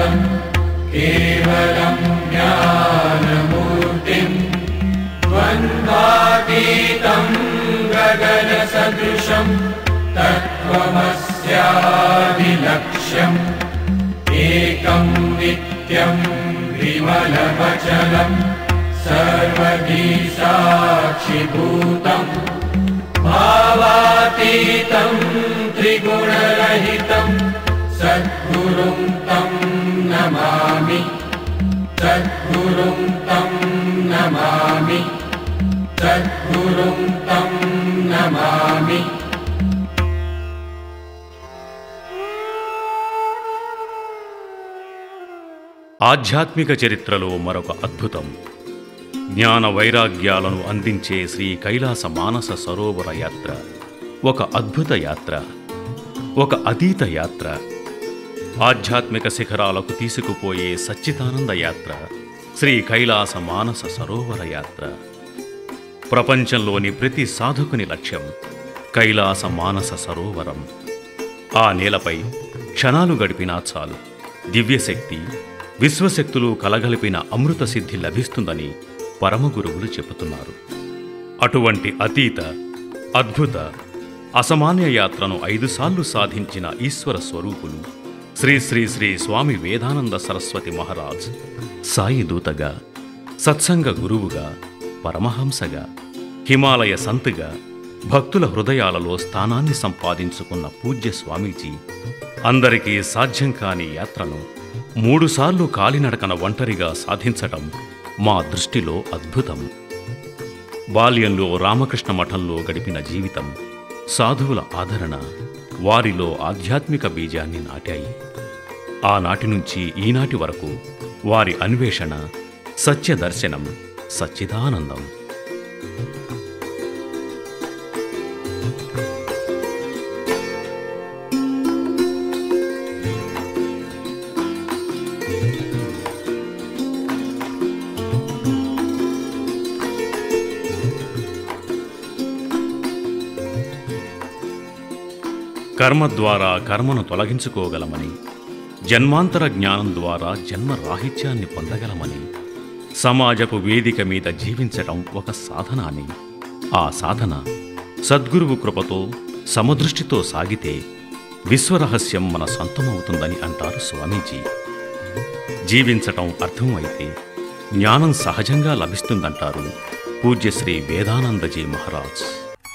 ज्ञानानन्दमयम् केवलं ज्ञानमूर्तिम् द्वन्द्वातीतं गगनसदृशम् तत्त्वमस्यादिलक्ष्यम् एकं नित्यं विमलमचलम् सर्वधी साक्षिभूतम् भावातीतं त्रिगुणरहितं सद्गुरुं तं नमामि सद्गुरुं तं नमामि सद्गुरुं तं नमामि ఆధ్యాత్మిక చరిత్రలో మరొక అద్భుతం జ్ఞాన వైరాగ్యాలను అందించే శ్రీ కైలాస మానస సరోవర యాత్ర ఒక అద్భుత యాత్ర ఒక అతీత యాత్ర ఆధ్యాత్మిక శిఖరాలకు తీసుకుపోయే సచ్చిదానంద యాత్ర శ్రీ కైలాస మానస సరోవర యాత్ర ప్రపంచంలోని ప్రతి సాధకుని లక్ష్యం కైలాస మానస సరోవరం ఆ నేలపై క్షణాలు గడిపినా చాలు దివ్యశక్తి విశ్వశక్తులు కలగలిపిన అమృత సిద్ధి లభిస్తుందని పరమగురువులు చెబుతున్నారు అటువంటి అతీత అద్భుత అసమాన్య యాత్రను ఐదుసార్లు సాధించిన ఈశ్వర స్వరూపులు శ్రీ శ్రీ శ్రీ స్వామి వేదానంద సరస్వతి మహారాజ్ సాయి దూతగా సత్సంగ గురువుగా పరమహంసగా హిమాలయ సంతుగా భక్తుల హృదయాలలో స్థానాన్ని సంపాదించుకున్న పూజ్య స్వామీజీ అందరికీ సాధ్యం కాని యాత్రను మూడుసార్లు కాలినడకన ఒంటరిగా సాధించటం మా దృష్టిలో అద్భుతం బాల్యంలో రామకృష్ణ మఠంలో గడిపిన జీవితం సాధువుల ఆదరణ వారిలో ఆధ్యాత్మిక బీజాన్ని నాటాయి ఆనాటి నుంచి ఈనాటి వరకు వారి అన్వేషణ సత్య దర్శనం సచ్చిదానందం కర్మ ద్వారా కర్మను తొలగించుకోగలమని జన్మాంతర జ్ఞానం ద్వారా జన్మ రాహిత్యాన్ని పొందగలమని సమాజపు వేదిక మీద జీవించటం ఒక సాధన అని ఆ సాధన సద్గురువు కృపతో సమదృష్టితో సాగితే విశ్వరహస్యం మన సొంతమవుతుందని అంటారు స్వామీజీ జీవించటం అర్థం అయితే జ్ఞానం సహజంగా లభిస్తుందంటారు పూజ్యశ్రీ వేదానందజీ మహారాజ్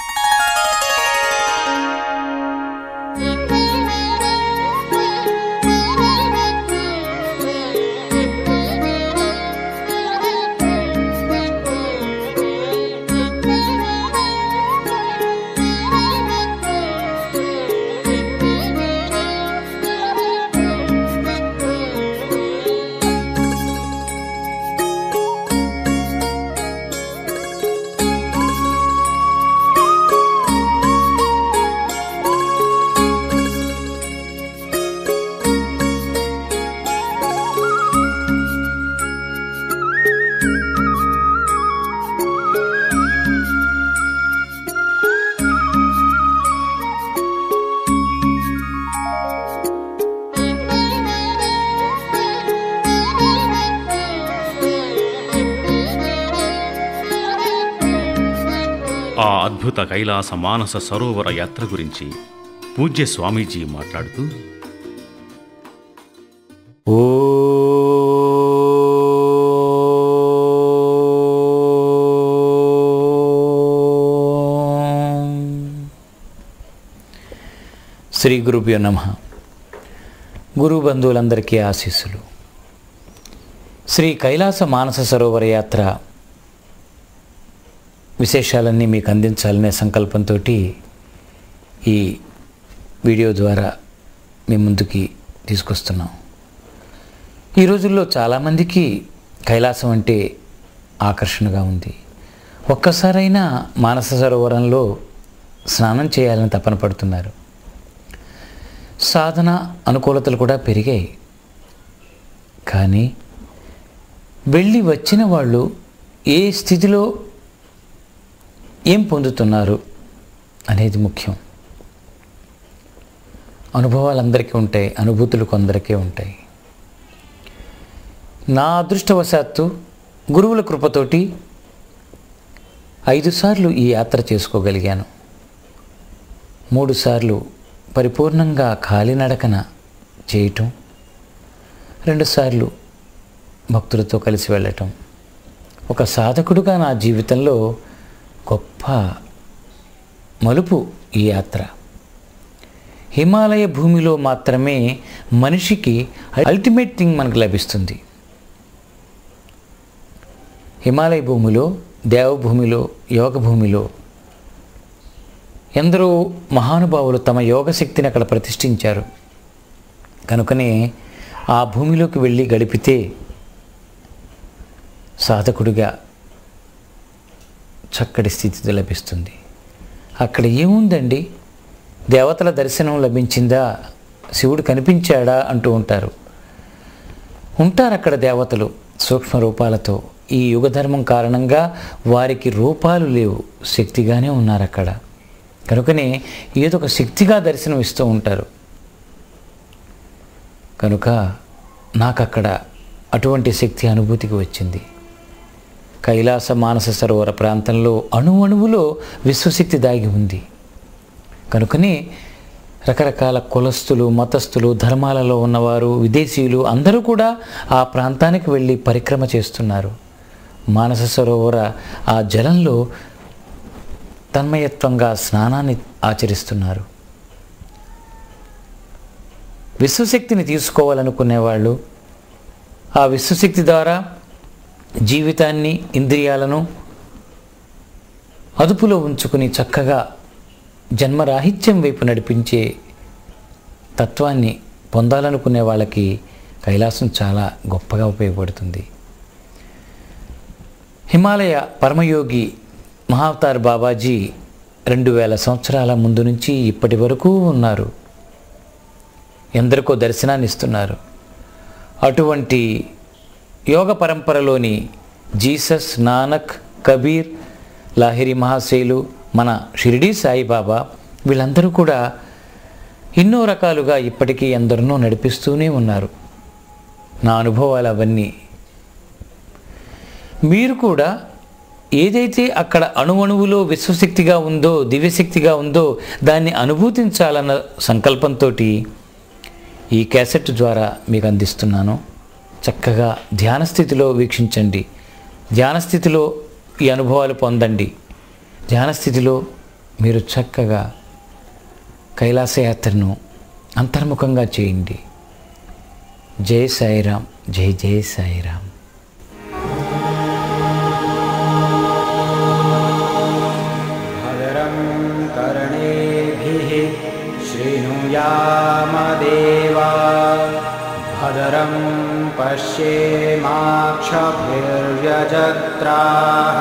ఆ అద్భుత కైలాస మానస సరోవర యాత్ర గురించి పూజ్య స్వామీజీ మాట్లాడుతూ శ్రీ గురుభ్యో నమ గురు బంధువులందరికీ ఆశీస్సులు శ్రీ కైలాస మానస సరోవర యాత్ర విశేషాలన్నీ మీకు అందించాలనే సంకల్పంతో ఈ వీడియో ద్వారా మీ ముందుకి తీసుకొస్తున్నాం ఈ రోజుల్లో చాలామందికి కైలాసం అంటే ఆకర్షణగా ఉంది ఒక్కసారైనా మానస సరోవరంలో స్నానం చేయాలని తపన పడుతున్నారు సాధన అనుకూలతలు కూడా పెరిగాయి కానీ వెళ్ళి వచ్చిన వాళ్ళు ఏ స్థితిలో ఏం పొందుతున్నారు అనేది ముఖ్యం అనుభవాలు అందరికీ ఉంటాయి అనుభూతులు కొందరికే ఉంటాయి నా అదృష్టవశాత్తు గురువుల కృపతోటి ఐదు సార్లు ఈ యాత్ర చేసుకోగలిగాను మూడు సార్లు పరిపూర్ణంగా కాలినడకన చేయటం రెండుసార్లు భక్తులతో కలిసి వెళ్ళటం ఒక సాధకుడుగా నా జీవితంలో గొప్ప మలుపు ఈ యాత్ర హిమాలయ భూమిలో మాత్రమే మనిషికి అల్టిమేట్ థింగ్ మనకు లభిస్తుంది హిమాలయ భూమిలో దేవభూమిలో యోగ భూమిలో ఎందరో మహానుభావులు తమ యోగ శక్తిని అక్కడ ప్రతిష్ఠించారు కనుకనే ఆ భూమిలోకి వెళ్ళి గడిపితే సాధకుడిగా చక్కటి స్థితి లభిస్తుంది అక్కడ ఏముందండి దేవతల దర్శనం లభించిందా శివుడు కనిపించాడా అంటూ ఉంటారు ఉంటారు అక్కడ దేవతలు సూక్ష్మ రూపాలతో ఈ యుగధర్మం కారణంగా వారికి రూపాలు లేవు శక్తిగానే ఉన్నారు అక్కడ కనుకనే ఏదో ఒక శక్తిగా దర్శనం ఇస్తూ ఉంటారు కనుక నాకు అక్కడ అటువంటి శక్తి అనుభూతికి వచ్చింది కైలాస మానస సరోవర ప్రాంతంలో అణు అణువులో విశ్వశక్తి దాగి ఉంది కనుకనే రకరకాల కులస్తులు మతస్థులు ధర్మాలలో ఉన్నవారు విదేశీయులు అందరూ కూడా ఆ ప్రాంతానికి వెళ్ళి పరిక్రమ చేస్తున్నారు మానస సరోవర ఆ జలంలో తన్మయత్వంగా స్నానాన్ని ఆచరిస్తున్నారు విశ్వశక్తిని తీసుకోవాలనుకునేవాళ్ళు ఆ విశ్వశక్తి ద్వారా జీవితాన్ని ఇంద్రియాలను అదుపులో ఉంచుకుని చక్కగా జన్మరాహిత్యం వైపు నడిపించే తత్వాన్ని పొందాలనుకునే వాళ్ళకి కైలాసం చాలా గొప్పగా ఉపయోగపడుతుంది హిమాలయ పరమయోగి మహావతార్ బాబాజీ రెండు వేల సంవత్సరాల ముందు నుంచి ఇప్పటి వరకు ఉన్నారు ఎందరికో దర్శనాన్ని ఇస్తున్నారు అటువంటి యోగ పరంపరలోని జీసస్ నానక్ కబీర్ లాహిరి మహాశైలు మన షిరిడీ సాయిబాబా వీళ్ళందరూ కూడా ఎన్నో రకాలుగా ఇప్పటికీ ఎందరినో నడిపిస్తూనే ఉన్నారు నా అనుభవాలు అవన్నీ మీరు కూడా ఏదైతే అక్కడ అణువణువులో విశ్వశక్తిగా ఉందో దివ్యశక్తిగా ఉందో దాన్ని అనుభూతించాలన్న సంకల్పంతో ఈ క్యాసెట్ ద్వారా మీకు అందిస్తున్నాను చక్కగా ధ్యాన స్థితిలో వీక్షించండి ధ్యాన స్థితిలో ఈ అనుభవాలు పొందండి ధ్యాన స్థితిలో మీరు చక్కగా కైలాసయాత్రను అంతర్ముఖంగా చేయండి జై సాయిరాం జై జై సాయిరాం भद्रं कर्णेभिः शृणुयामदेवा भद्रं पश्येमाक्षभिर्यजत्राः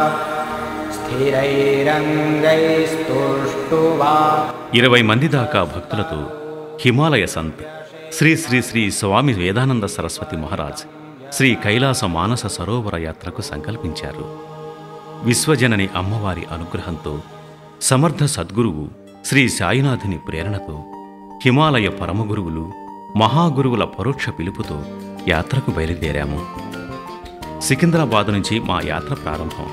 स्थिरैरङ्गैस्तुष्टुवा ఇరవై మంది దాకా భక్తులతో హిమాలయ సంత్ శ్రీ శ్రీ శ్రీ స్వామి వేదానంద సరస్వతి మహారాజ్ శ్రీ కైలాస మానస సరోవర యాత్రకు సంకల్పించారు విశ్వజనని అమ్మవారి అనుగ్రహంతో సమర్థ సద్గురువు శ్రీ సాయినాథుని ప్రేరణతో హిమాలయ పరమగురువులు మహాగురువుల పరోక్ష పిలుపుతో యాత్రకు బయలుదేరాము సికింద్రాబాద్ నుంచి మా యాత్ర ప్రారంభం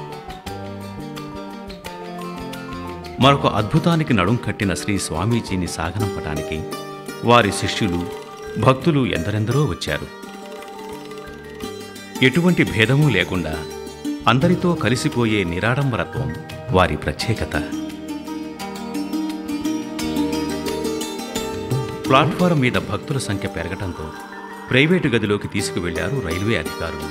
మరొక అద్భుతానికి నడుం కట్టిన శ్రీ స్వామీజీని సాగనంపటానికి వారి శిష్యులు భక్తులు ఎందరెందరో వచ్చారు ఎటువంటి భేదమూ లేకుండా అందరితో కలిసిపోయే నిరాడంబరత్వం వారి ప్రత్యేకత ప్లాట్ఫారం మీద భక్తుల సంఖ్య పెరగటంతో ప్రైవేటు గదిలోకి తీసుకువెళ్లారు రైల్వే అధికారులు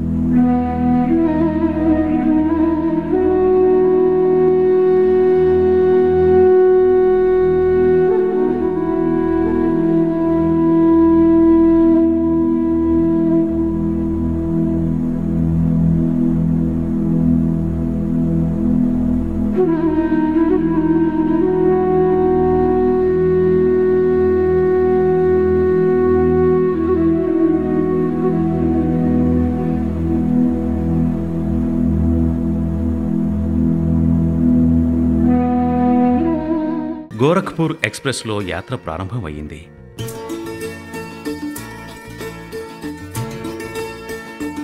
గోరఖ్పూర్ ఎక్స్ప్రెస్లో యాత్ర ప్రారంభమయ్యింది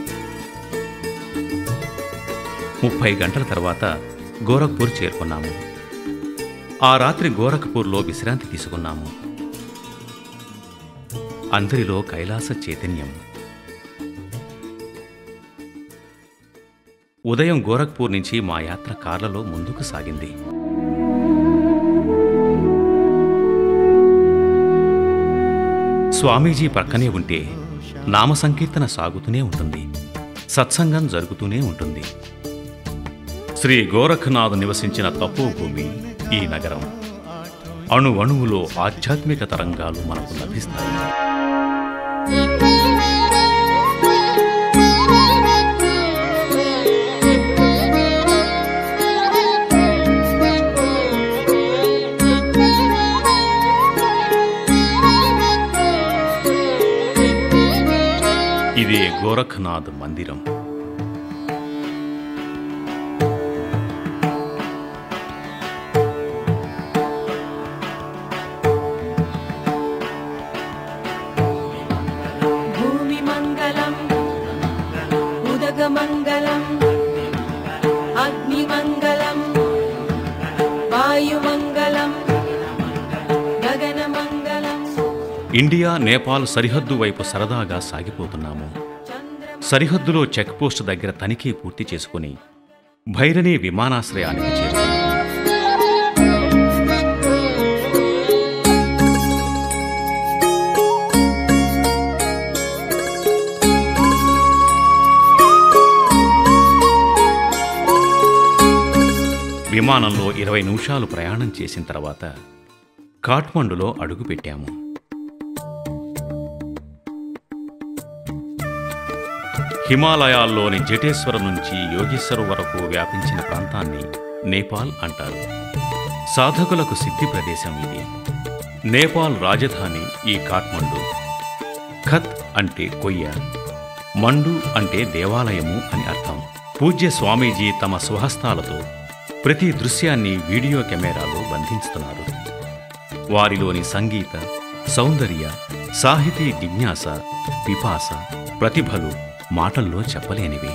ముప్పై గంటల తర్వాత గోరఖ్పూర్ చేరుకున్నాము ఆ రాత్రి గోరఖ్పూర్లో విశ్రాంతి తీసుకున్నాము అందరిలో కైలాస చైతన్యం ఉదయం గోరఖ్పూర్ నుంచి మా యాత్ర కార్లలో ముందుకు సాగింది స్వామీజీ ప్రక్కనే ఉంటే నామ సంకీర్తన సాగుతూనే ఉంటుంది సత్సంగం జరుగుతూనే ఉంటుంది శ్రీ గోరఖనాథ్ నివసించిన తపోభూమి ఈ నగరం అణు అణువులో ఆధ్యాత్మిక తరంగాలు మనకు లభిస్తాయి ఇదే గోరఖనాథ్ మందిరం भूमिमङ्गलम् उदकमङ्गलम् अग्निमङ्गलम् वायुमङ्गलम् गगनमङ्गलम् ఇండియా నేపాల్ సరిహద్దు వైపు సరదాగా సాగిపోతున్నాము चन्द्र సరిహద్దులో చెక్ పోస్ట్ దగ్గర తనిఖీ పూర్తి చేసుకుని భైరణి విమానాశ్రయానికి చేరుకున్నాము విమానంలో ఇరవై నిమిషాలు ప్రయాణం చేసిన తర్వాత కాఠ్మండులో అడుగుపెట్టాము హిమాలయాల్లోని జటేశ్వరం నుంచి యోగేశ్వరం వరకు వ్యాపించిన ప్రాంతాన్ని నేపాల్ అంటారు సాధకులకు సిద్ధి ప్రదేశం ఇది నేపాల్ రాజధాని ఈ కాఠ్మండు ఖత్ అంటే కొయ్య మండు అంటే దేవాలయము అని అర్థం పూజ్య స్వామీజీ తమ స్వహస్తాలతో ప్రతి దృశ్యాన్ని వీడియో కెమెరాలో బంధించుతున్నారు వారిలోని సంగీత సౌందర్య సాహితీ జిజ్ఞాస పిపాస ప్రతిభలు మాటల్లో చెప్పలేనివి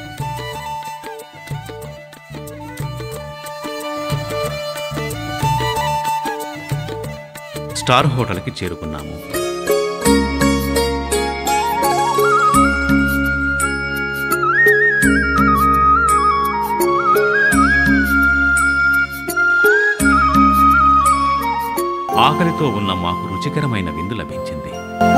స్టార్ హోటల్కి చేరుకున్నాము ఆకలితో ఉన్న మాకు రుచికరమైన విందు లభించింది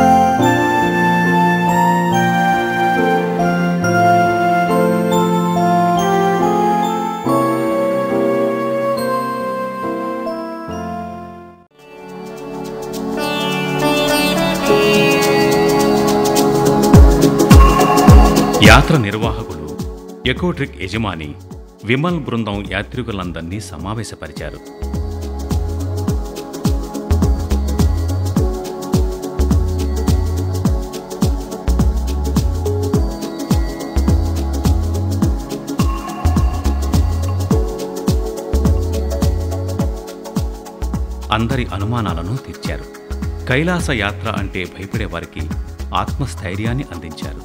యాత్ర నిర్వాహకులు ఎకోట్రిక్ యజమాని విమల్ బృందం యాత్రికులందరినీ సమావేశపరిచారు అందరి అనుమానాలను తీర్చారు కైలాస యాత్ర అంటే భయపడే వారికి ఆత్మస్థైర్యాన్ని అందించారు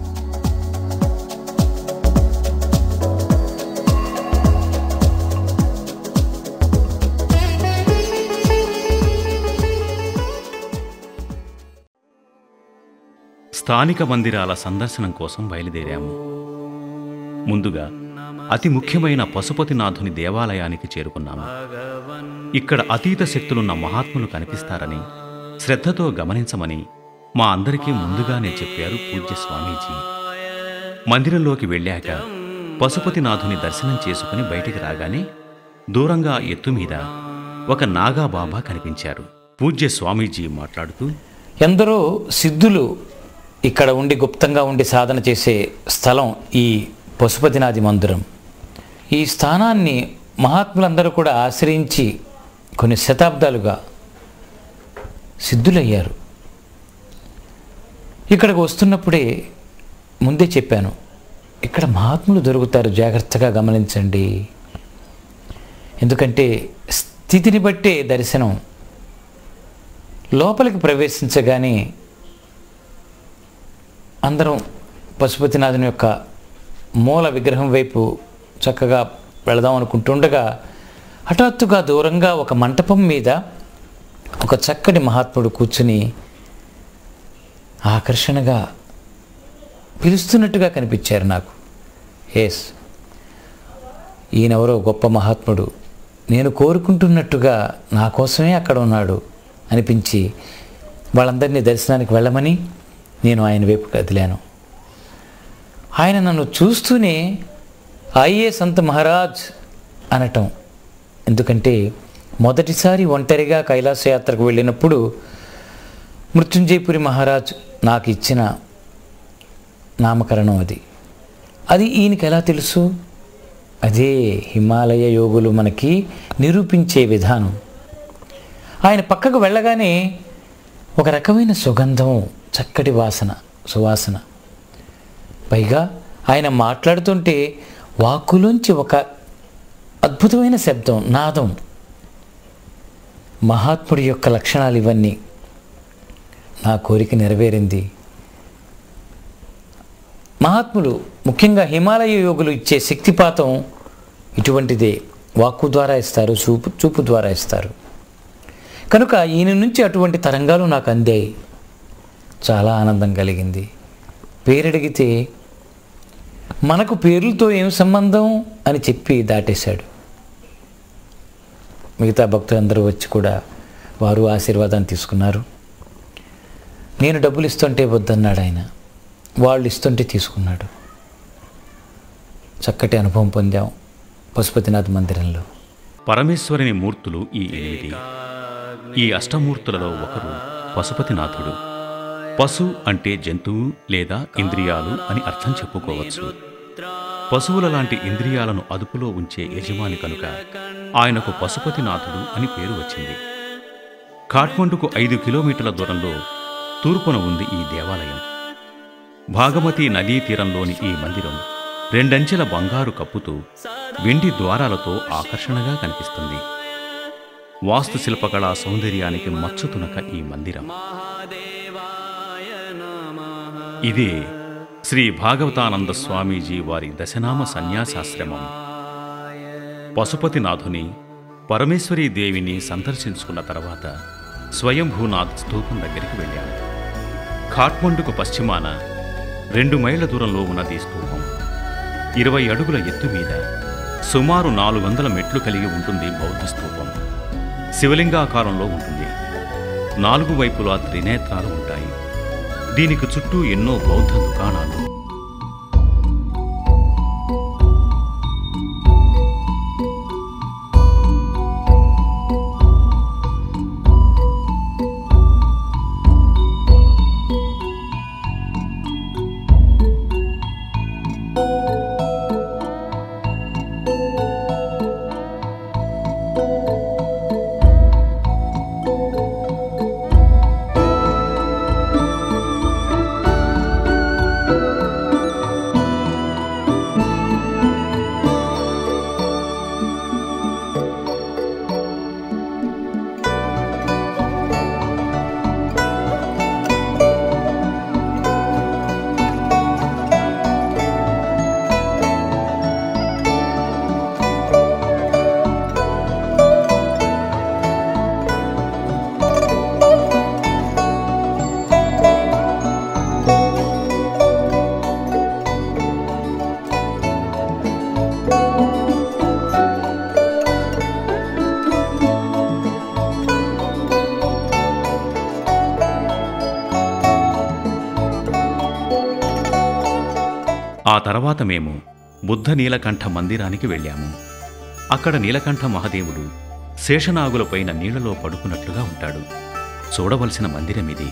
స్థానిక మందిరాల సందర్శనం కోసం బయలుదేరాము ముందుగా అతి ముఖ్యమైన పశుపతినాథుని దేవాలయానికి చేరుకున్నాము ఇక్కడ అతీత శక్తులున్న మహాత్ములు కనిపిస్తారని శ్రద్ధతో గమనించమని మా అందరికీ ముందుగానే చెప్పారు పూజ్య స్వామీజీ మందిరంలోకి వెళ్ళాక పశుపతినాథుని దర్శనం చేసుకుని బయటికి రాగానే దూరంగా ఎత్తు మీద ఒక నాగాబాబా కనిపించారు పూజ్య స్వామీజీ మాట్లాడుతూ ఎందరో సిద్ధులు ఇక్కడ ఉండి గుప్తంగా ఉండి సాధన చేసే స్థలం ఈ పశుపతినాథి మందిరం ఈ స్థానాన్ని మహాత్ములందరూ కూడా ఆశ్రయించి కొన్ని శతాబ్దాలుగా సిద్ధులయ్యారు ఇక్కడికి వస్తున్నప్పుడే ముందే చెప్పాను ఇక్కడ మహాత్ములు దొరుకుతారు జాగ్రత్తగా గమనించండి ఎందుకంటే స్థితిని బట్టే దర్శనం లోపలికి ప్రవేశించగానే అందరం పశుపతినాథుని యొక్క మూల విగ్రహం వైపు చక్కగా వెళదాం అనుకుంటుండగా హఠాత్తుగా దూరంగా ఒక మంటపం మీద ఒక చక్కటి మహాత్ముడు కూర్చుని ఆకర్షణగా పిలుస్తున్నట్టుగా కనిపించారు నాకు ఎస్ ఈయనెవరో గొప్ప మహాత్ముడు నేను కోరుకుంటున్నట్టుగా నా కోసమే అక్కడ ఉన్నాడు అనిపించి వాళ్ళందరినీ దర్శనానికి వెళ్ళమని నేను ఆయన వైపు కదిలాను ఆయన నన్ను చూస్తూనే ఆయ్యే సంత మహారాజ్ అనటం ఎందుకంటే మొదటిసారి ఒంటరిగా కైలాస యాత్రకు వెళ్ళినప్పుడు మృత్యుంజయపురి మహారాజ్ నాకు ఇచ్చిన నామకరణం అది అది ఈయనకి ఎలా తెలుసు అదే హిమాలయ యోగులు మనకి నిరూపించే విధానం ఆయన పక్కకు వెళ్ళగానే ఒక రకమైన సుగంధం చక్కటి వాసన సువాసన పైగా ఆయన మాట్లాడుతుంటే వాక్కులోంచి ఒక అద్భుతమైన శబ్దం నాదం మహాత్ముడి యొక్క లక్షణాలు ఇవన్నీ నా కోరిక నెరవేరింది మహాత్ములు ముఖ్యంగా హిమాలయ యోగులు ఇచ్చే శక్తిపాతం ఇటువంటిదే వాక్కు ద్వారా ఇస్తారు చూపు చూపు ద్వారా ఇస్తారు కనుక ఈయన నుంచి అటువంటి తరంగాలు నాకు అందాయి చాలా ఆనందం కలిగింది పేరడిగితే మనకు పేర్లతో ఏం సంబంధం అని చెప్పి దాటేశాడు మిగతా భక్తులందరూ వచ్చి కూడా వారు ఆశీర్వాదాన్ని తీసుకున్నారు నేను డబ్బులు ఇస్తుంటే వద్దన్నాడు ఆయన వాళ్ళు ఇస్తుంటే తీసుకున్నాడు చక్కటి అనుభవం పొందాం పశుపతినాథ్ మందిరంలో పరమేశ్వరుని మూర్తులు ఈ ఎనిమిది ఈ అష్టమూర్తులలో ఒకరు పశుపతినాథుడు పశు అంటే జంతువు లేదా ఇంద్రియాలు అని అర్థం చెప్పుకోవచ్చు పశువుల లాంటి ఇంద్రియాలను అదుపులో ఉంచే యజమాని కనుక ఆయనకు పశుపతినాథుడు అని పేరు వచ్చింది ఖాట్మండుకు ఐదు కిలోమీటర్ల దూరంలో తూర్పున ఉంది ఈ దేవాలయం భాగమతి నదీ తీరంలోని ఈ మందిరం రెండంచెల బంగారు కప్పుతూ వెండి ద్వారాలతో ఆకర్షణగా కనిపిస్తుంది వాస్తుశిల్పకళా సౌందర్యానికి మచ్చుతునక ఈ మందిరం ఇదే శ్రీ భాగవతానంద స్వామీజీ వారి దశనామ సన్యాసాశ్రమం పశుపతినాథుని పరమేశ్వరీ దేవిని సందర్శించుకున్న తర్వాత స్వయంభూనాథ్ స్తూపం దగ్గరికి వెళ్ళాము ఖాట్మండుకు పశ్చిమాన రెండు మైళ్ళ దూరంలో ఉన్నది ఈ స్తూపం ఇరవై అడుగుల ఎత్తు మీద సుమారు నాలుగు వందల మెట్లు కలిగి ఉంటుంది బౌద్ధ స్తూపం శివలింగాకారంలో ఉంటుంది నాలుగు వైపులా త్రినేత్రాలు ఉంటాయి దీనికి చుట్టూ ఎన్నో బౌద్ధ దుకాణాలు ఆ తర్వాత మేము బుద్ధ నీలకంఠ మందిరానికి వెళ్ళాము అక్కడ నీలకంఠ మహాదేవుడు శేషనాగులపైన నీళ్లలో పడుకున్నట్లుగా ఉంటాడు చూడవలసిన మందిరం ఇది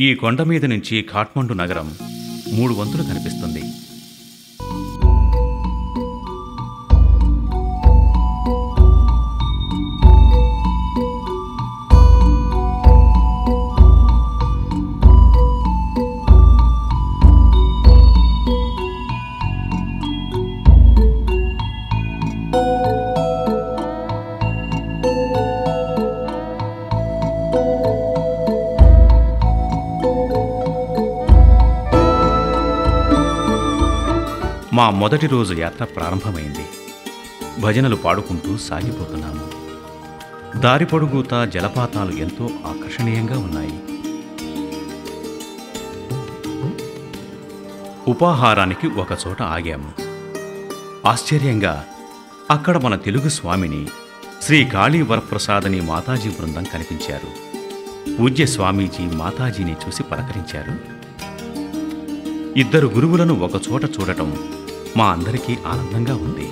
ఈ కొండ మీద నుంచి ఖాట్మండు నగరం మూడు వంతులు కనిపిస్తుంది మా మొదటి రోజు యాత్ర ప్రారంభమైంది భజనలు పాడుకుంటూ సాగిపోతున్నాము దారి పొడుగుతా జలపాతాలు ఎంతో ఆకర్షణీయంగా ఉన్నాయి ఉపాహారానికి ఒక చోట ఆగాము ఆశ్చర్యంగా అక్కడ మన తెలుగు స్వామిని శ్రీ కాళీ వరప్రసాదని మాతాజీ బృందం కనిపించారు పూజ్య స్వామీజీ మాతాజీని చూసి పలకరించారు ఇద్దరు గురువులను ఒకచోట చూడటం మా అందరికీ ఆనందంగా ఉంది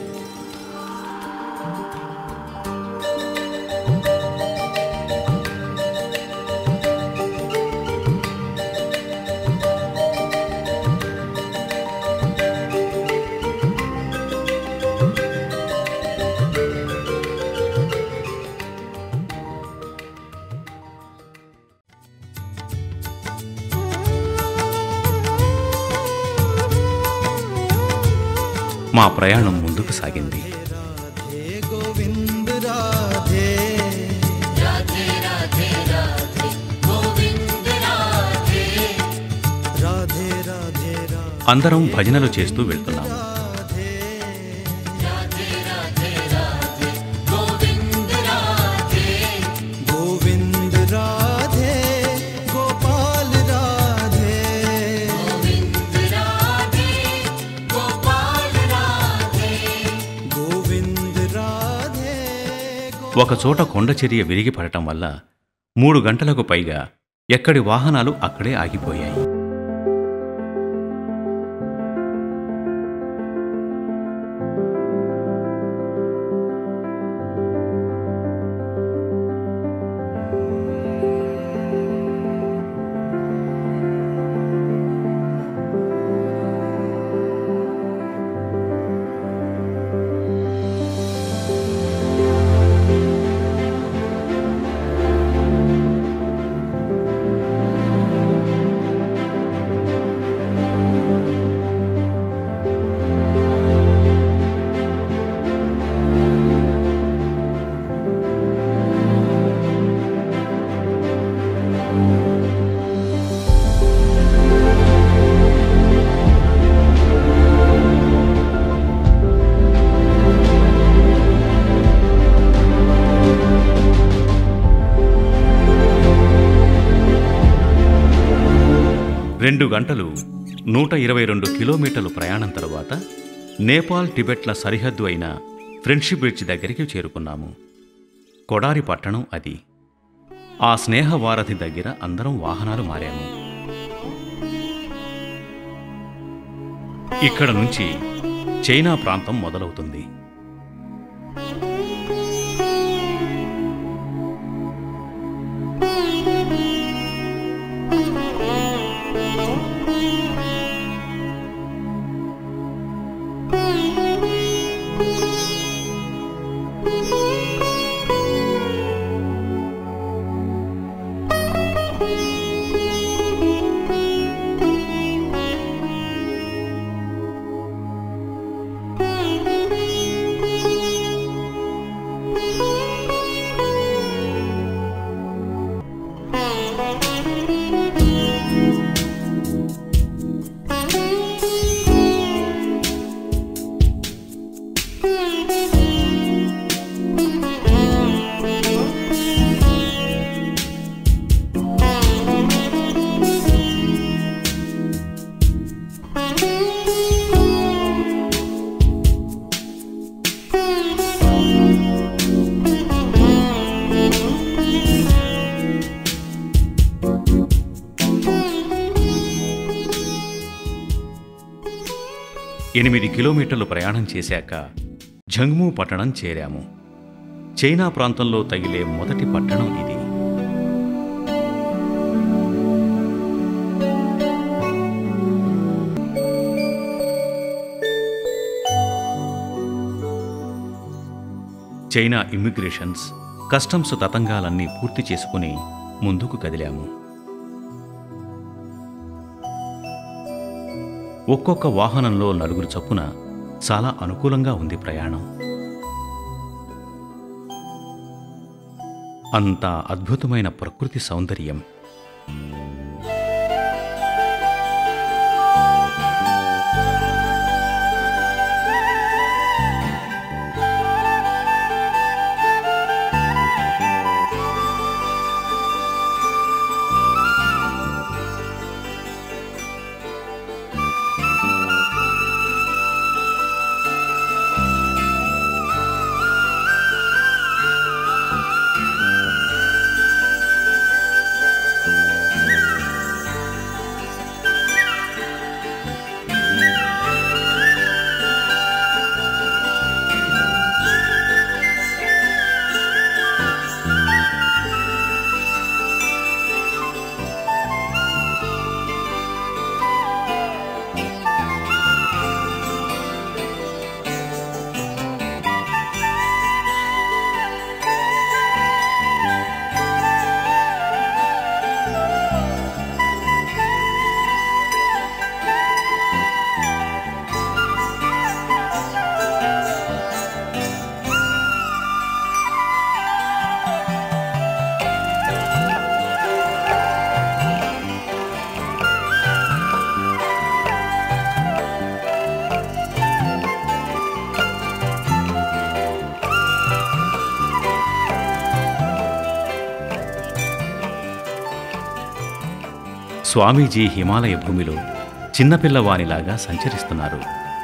మా ప్రయాణం ముందుకు సాగింది गोविंद राधे राधे राधे राधे అందరం భజనలు చేస్తూ వెళ్తున్నాము गोविंद राधे गोपाल राधे गोविंद राधे ఒకచోట కొండచర్య విరిగి పడటం వల్ల మూడు గంటలకు పైగా ఎక్కడి వాహనాలు అక్కడే ఆగిపోయాయి రెండు గంటలు నూట ఇరవై రెండు కిలోమీటర్లు ప్రయాణం తరువాత నేపాల్ టిబెట్ల సరిహద్దు అయిన ఫ్రెండ్షిప్ బ్రిడ్జ్ దగ్గరికి చేరుకున్నాము కొడారి పట్టణం అది ఆ స్నేహవారధి దగ్గర అందరం వాహనాలు మారాము ఇక్కడ నుంచి చైనా ప్రాంతం మొదలవుతుంది ఎనిమిది కిలోమీటర్లు ప్రయాణం చేశాక జంగ్మూ పట్టణం చేరాము చైనా ప్రాంతంలో తగిలే మొదటి పట్టణం ఇది చైనా ఇమ్మిగ్రేషన్స్ కస్టమ్స్ తతంగాలన్నీ పూర్తి చేసుకుని ముందుకు కదిలాము ఒక్కొక్క వాహనంలో నలుగురు చొప్పున చాలా అనుకూలంగా ఉంది ప్రయాణం అంత అద్భుతమైన ప్రకృతి సౌందర్యం స్వామీజీ హిమాలయ భూమిలో చిన్నపిల్లవానిలాగా సంచరిస్తున్నారు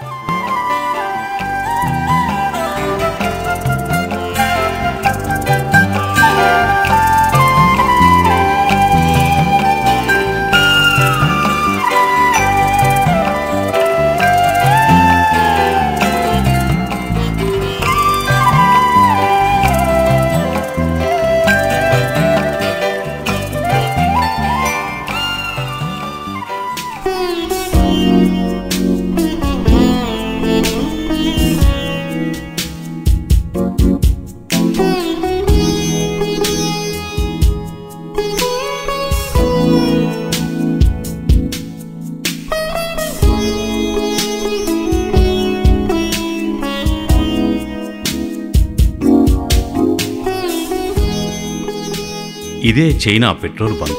ఇదే చైనా పెట్రోల్ బంక్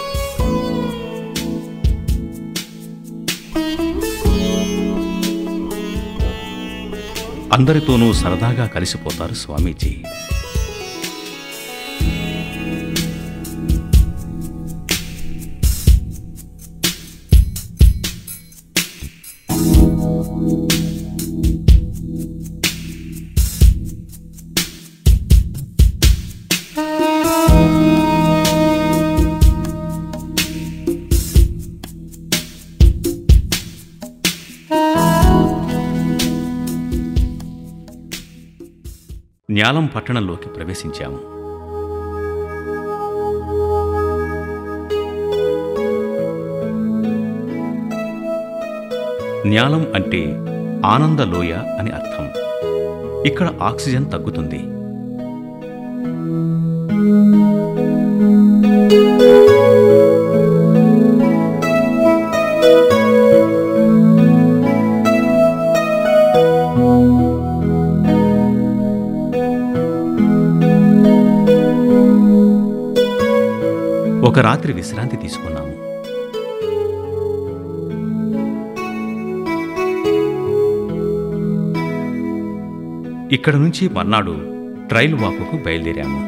అందరితోనూ సరదాగా కలిసిపోతారు స్వామీజీ న్యాలం పట్టణంలోకి ప్రవేశించాము న్యాలం అంటే ఆనందలోయ అని అర్థం ఇక్కడ ఆక్సిజన్ తగ్గుతుంది ఒక రాత్రి విశ్రాంతి తీసుకున్నాము ఇక్కడ నుంచి మర్నాడు ట్రైల్ వాకుకు బయలుదేరాము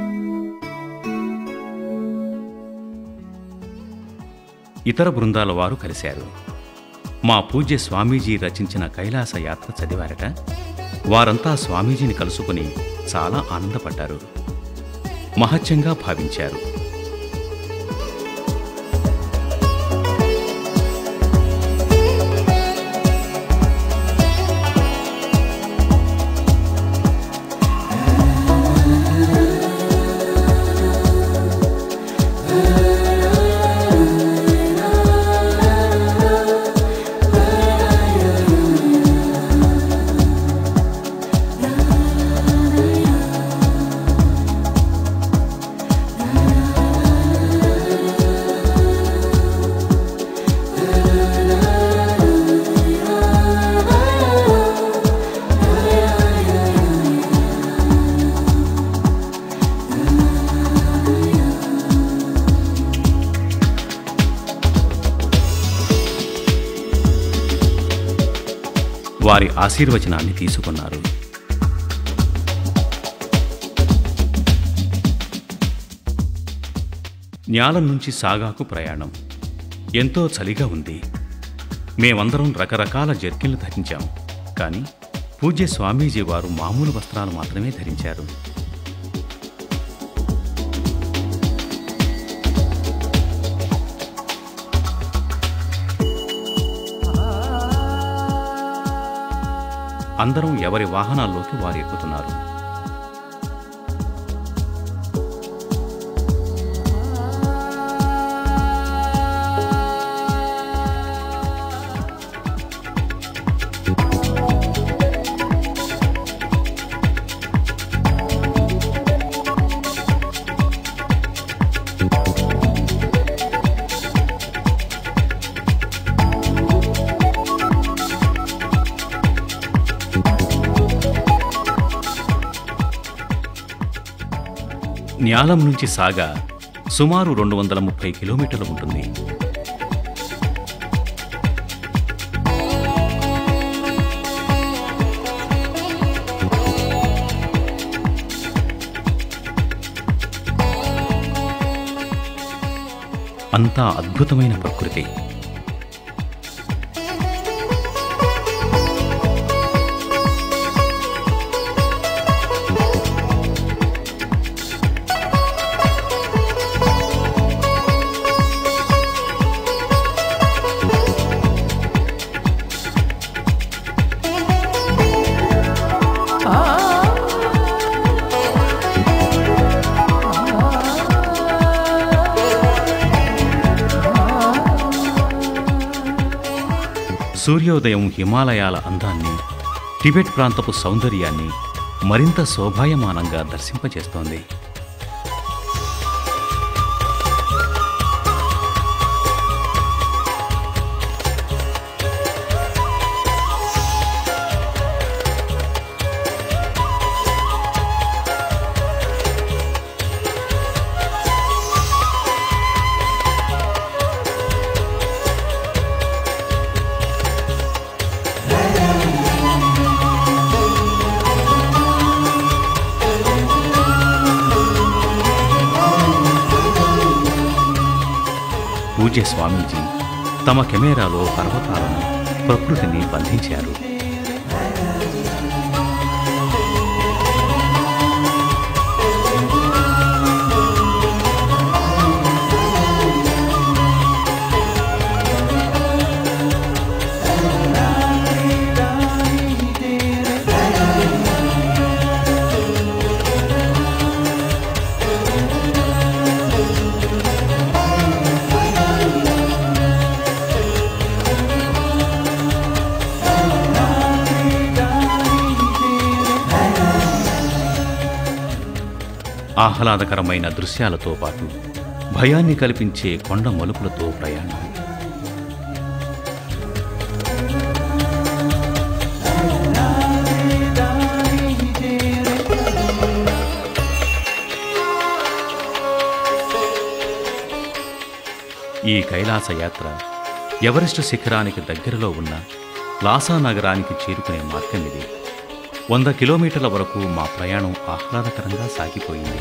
ఇతర బృందాల వారు కలిశారు మా పూజ్య స్వామీజీ రచించిన కైలాస యాత్ర చదివారట వారంతా స్వామీజీని కలుసుకుని చాలా ఆనందపడ్డారు మహత్యంగా భావించారు వారి ఆశీర్వచనాన్ని తీసుకున్నారు న్యాలం నుంచి సాగాకు ప్రయాణం ఎంతో చలిగా ఉంది మేమందరం రకరకాల జర్కిన్లు ధరించాం కానీ పూజ్య స్వామీజీ వారు మామూలు వస్త్రాలు మాత్రమే ధరించారు అందరం ఎవరి వాహనాల్లోకి వారు ఎక్కుతున్నారు న్యాలం నుంచి సాగా సుమారు రెండు వందల ముప్పై కిలోమీటర్లు ఉంటుంది అంతా అద్భుతమైన ప్రకృతి సూర్యోదయం హిమాలయాల అందాన్ని టిబెట్ ప్రాంతపు సౌందర్యాన్ని మరింత శోభాయమానంగా దర్శింపజేస్తోంది పూజ్య స్వామీజీ తమ కెమెరాలో పర్వతాలను ప్రకృతిని బంధించారు ఆహ్లాదకరమైన దృశ్యాలతో పాటు భయాన్ని కల్పించే కొండ మలుపులతో ప్రయాణం ఈ కైలాస యాత్ర ఎవరెస్ట్ శిఖరానికి దగ్గరలో ఉన్న లాసా నగరానికి చేరుకునే మార్గం ఇది వంద కిలోమీటర్ల వరకు మా ప్రయాణం ఆహ్లాదకరంగా సాగిపోయింది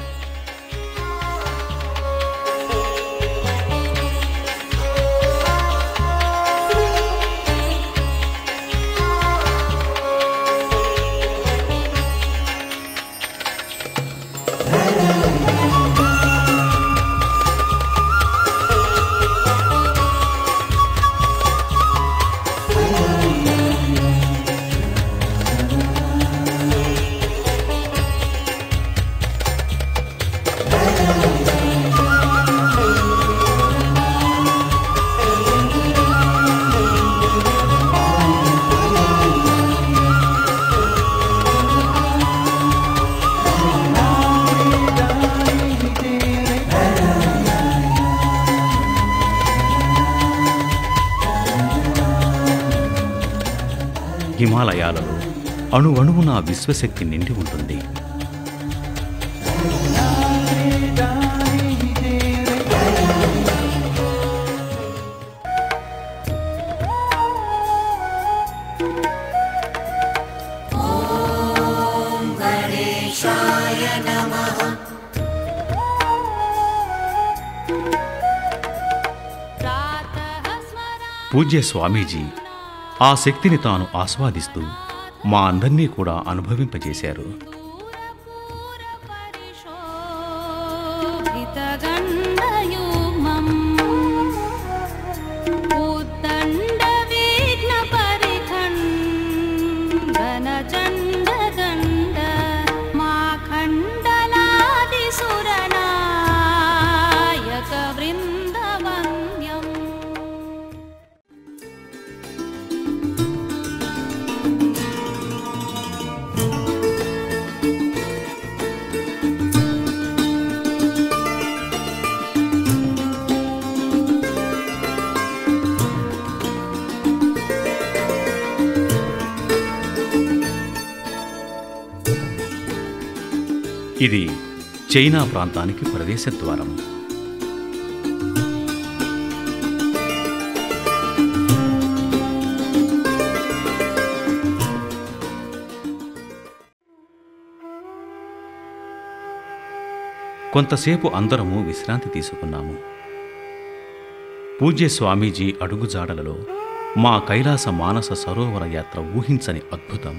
హిమాలయాలలో అణువణువున విశ్వశక్తి నిండి ఉంటుంది పూజ్య స్వామీజీ ఆ శక్తిని తాను ఆస్వాదిస్తూ మా అందర్నీ కూడా అనుభవింపజేశారు ितगण्डयुग्मम् उद्दण्डविघ्नपरिखण्डनचण्डदण्ड माखण्डलादिसुरनायकवृन्दवन्द्यम् ఇది చైనా ప్రాంతానికి ప్రవేశ ద్వారం కొంతసేపు అందరము విశ్రాంతి తీసుకున్నాము పూజ్య స్వామీజీ అడుగుజాడలలో మా కైలాస మానస సరోవర యాత్ర ఊహించని అద్భుతం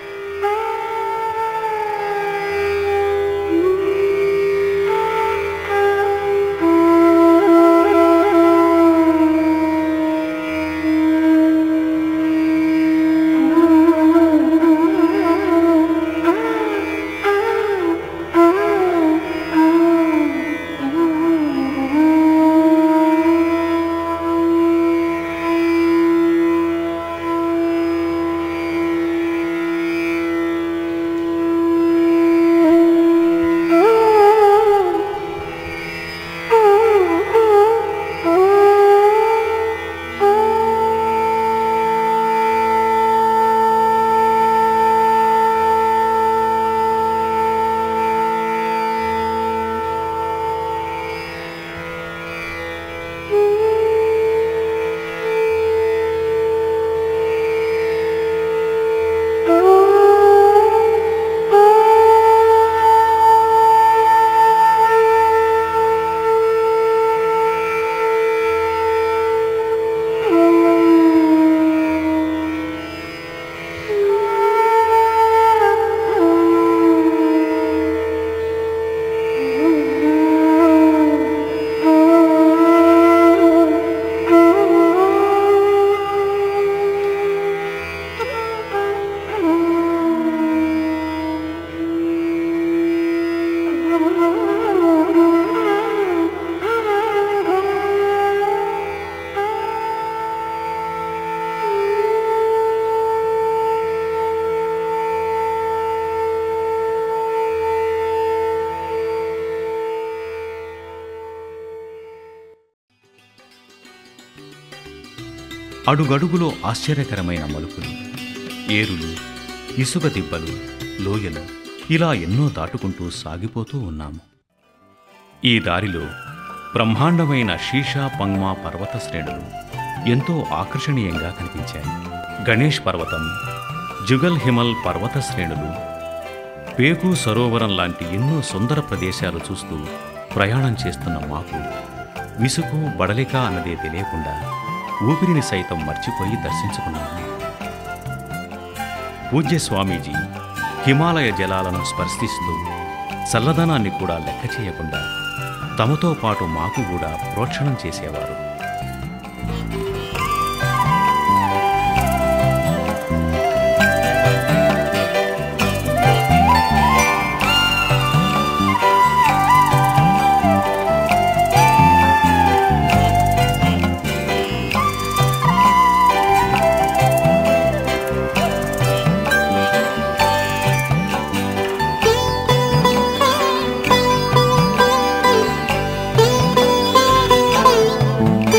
అడుగడుగులో ఆశ్చర్యకరమైన మలుపులు ఏరులు ఇసుక దిబ్బలు లోయలు ఇలా ఎన్నో దాటుకుంటూ సాగిపోతూ ఉన్నాము ఈ దారిలో బ్రహ్మాండమైన షీషా పంగ్మా పర్వత శ్రేణులు ఎంతో ఆకర్షణీయంగా కనిపించాయి గణేష్ పర్వతం జుగల్ హిమల్ పర్వత శ్రేణులు పేకు సరోవరం లాంటి ఎన్నో సుందర ప్రదేశాలు చూస్తూ ప్రయాణం చేస్తున్న మాకు విసుగు బడలిక అన్నదే తెలియకుండా ఊపిరిని సైతం మర్చిపోయి దర్శించుకున్నాము పూజ్య స్వామీజీ హిమాలయ జలాలను స్పర్శిస్తూ చల్లదనాన్ని కూడా లెక్క చేయకుండా తమతో పాటు మాకు కూడా ప్రోక్షణం చేసేవారు Thank you.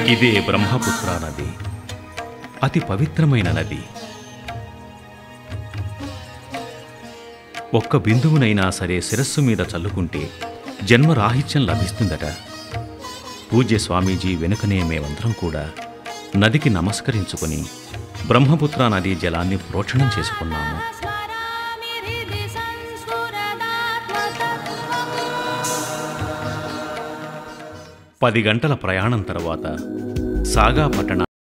ఇదే బ్రహ్మపుత్ర నది అతి పవిత్రమైన నది ఒక్క బిందువునైనా సరే శిరస్సు మీద చల్లుకుంటే జన్మరాహిత్యం లభిస్తుందట పూజ్య స్వామీజీ వెనుకనే మేమందరం కూడా నదికి నమస్కరించుకొని బ్రహ్మపుత్ర నదీ జలాన్ని ప్రోక్షణం చేసుకున్నాము స్మరామి హృది సంస్ఫురదాత్మతత్వం పది గంటల ప్రయాణం తర్వాత సాగా పట్టణ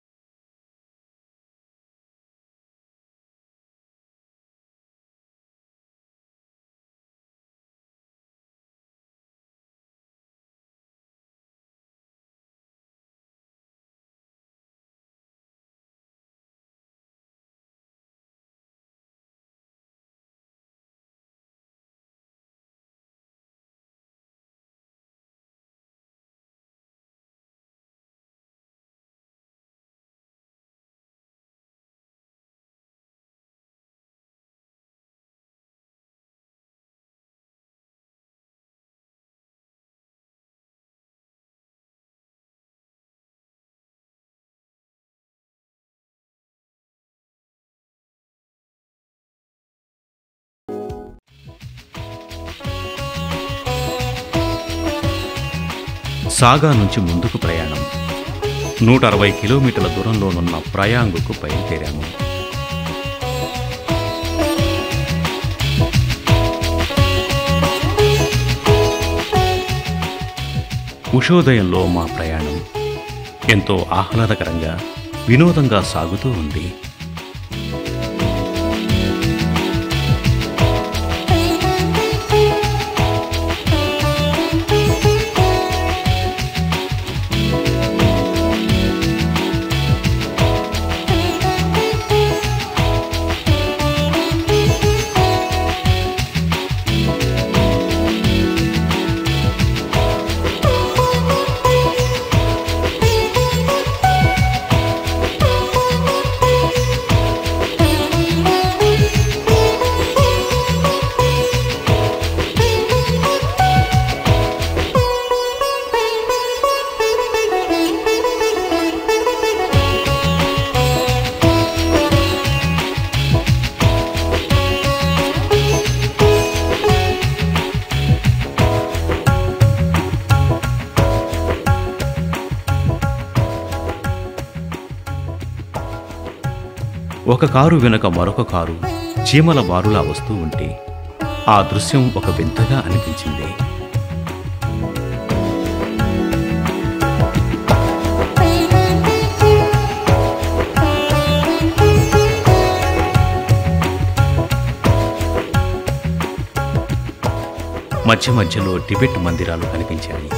సాగా నుంచి ముందుకు ప్రయాణం నూట అరవై కిలోమీటర్ల దూరంలోనున్న ప్రయాంగుకు బయలుదేరాము ఉషోదయంలో మా ప్రయాణం ఎంతో ఆహ్లాదకరంగా వినోదంగా సాగుతూ ఉంది ఒక కారు వెనుక మరొక కారు చీమల బారులా వస్తూ ఉంటే ఆ దృశ్యం ఒక వింతగా అనిపించింది మధ్య మధ్యలో టిబెట్ మందిరాలు కనిపించాయి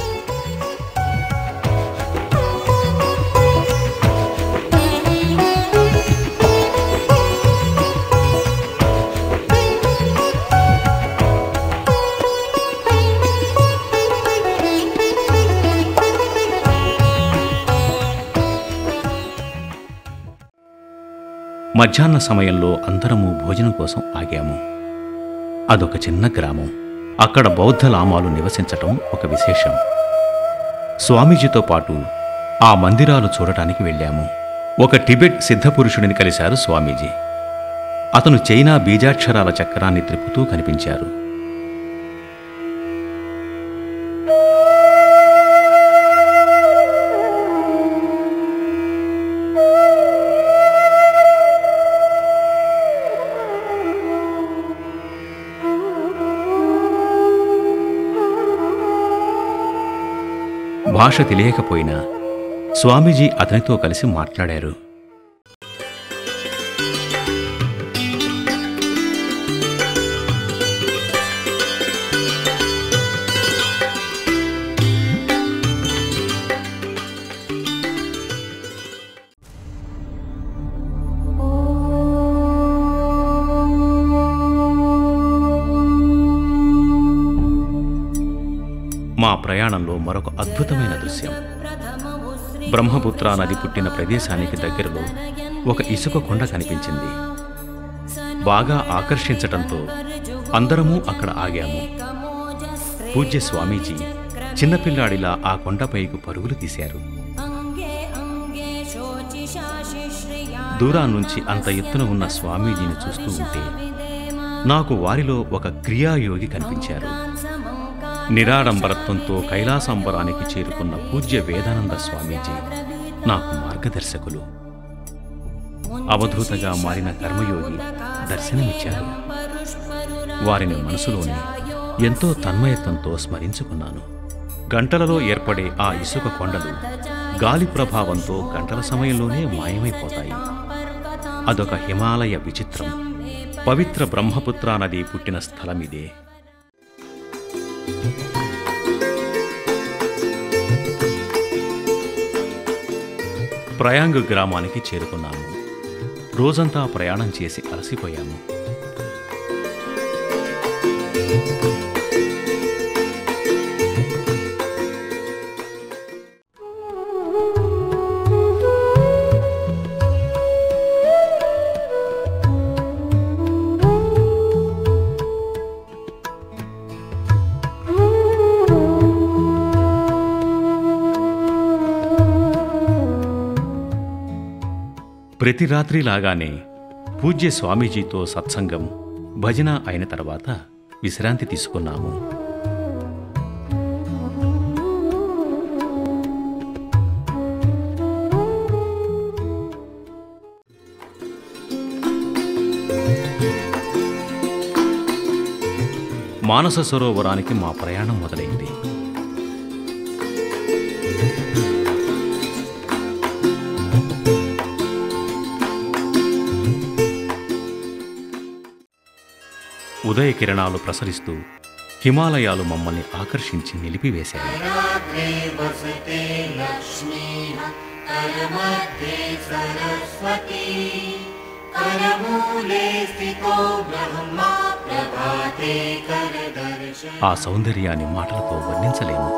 మధ్యాహ్న సమయంలో అందరము భోజనం కోసం ఆగాము అదొక చిన్న గ్రామం అక్కడ బౌద్ధ లామాలు నివసించటం ఒక విశేషం స్వామీజీతో పాటు ఆ మందిరాలు చూడటానికి వెళ్ళాము ఒక టిబెట్ సిద్ధపురుషుడిని కలిశారు స్వామీజీ అతను చైనా బీజాక్షరాల చక్రాన్ని త్రిప్పుతూ కనిపించారు భాష తెలియకపోయినా స్వామీజీ అతనితో కలిసి మాట్లాడారు మా ప్రయాణంలో మరొక అద్భుతమైన దృశ్యం బ్రహ్మపుత్ర నది పుట్టిన ప్రదేశానికి దగ్గరలో ఒక ఇసుక కొండ కనిపించింది బాగా ఆకర్షించటంతో అందరము అక్కడ ఆగాము పూజ్య స్వామీజీ చిన్నపిల్లాడిలా ఆ కొండపైకి పరుగులు తీశారు దూరాన్నుంచి అంత ఎత్తున ఉన్న స్వామీజీని చూస్తూ ఉంటే నాకు వారిలో ఒక క్రియాయోగి కనిపించారు నిరాడంబరత్వంతో కైలాసంబరానికి చేరుకున్న పూజ్య వేదానంద స్వామీజీ నాకు మార్గదర్శకులు అవధూతగా మారిన కర్మయోగి దర్శనమిచ్చారు వారిని మనసులోనే ఎంతో తన్మయత్వంతో స్మరించుకున్నాను గంటలలో ఏర్పడే ఆ ఇసుక కొండలు గాలి ప్రభావంతో గంటల సమయంలోనే మాయమైపోతాయి అదొక హిమాలయ విచిత్రం పవిత్ర బ్రహ్మపుత్రా నది పుట్టిన స్థలమిదే ప్రయాంగ్ గ్రామానికి చేరుకున్నాము రోజంతా ప్రయాణం చేసి అలసిపోయాము ప్రతి రాత్రి లాగానే పూజ్య స్వామీజీతో సత్సంగం భజన అయిన తర్వాత విశ్రాంతి తీసుకున్నాము మానస సరోవరానికి మా ప్రయాణం మొదలైంది ఉదయ కిరణాలు ప్రసరిస్తూ హిమాలయాలు మమ్మల్ని ఆకర్షించి నిలిపివేశాయి रात्रे वसते लक्ष्मीः करमध्ये सरस्वती करमूले स्थितो ब्रह्मा प्रभाते करदर्शन ఆ సౌందర్యాన్ని మాటలతో వర్ణించలేము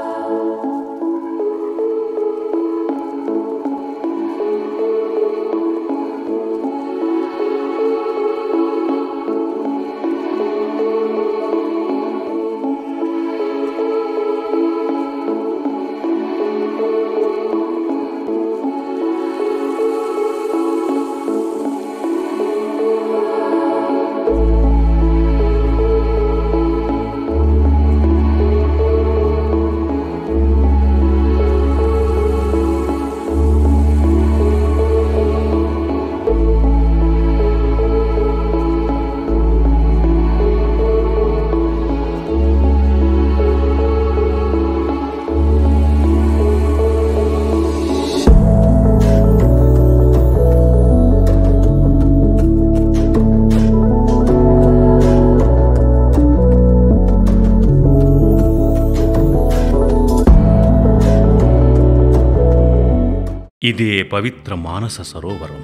ఇదే పవిత్ర మానస సరోవరం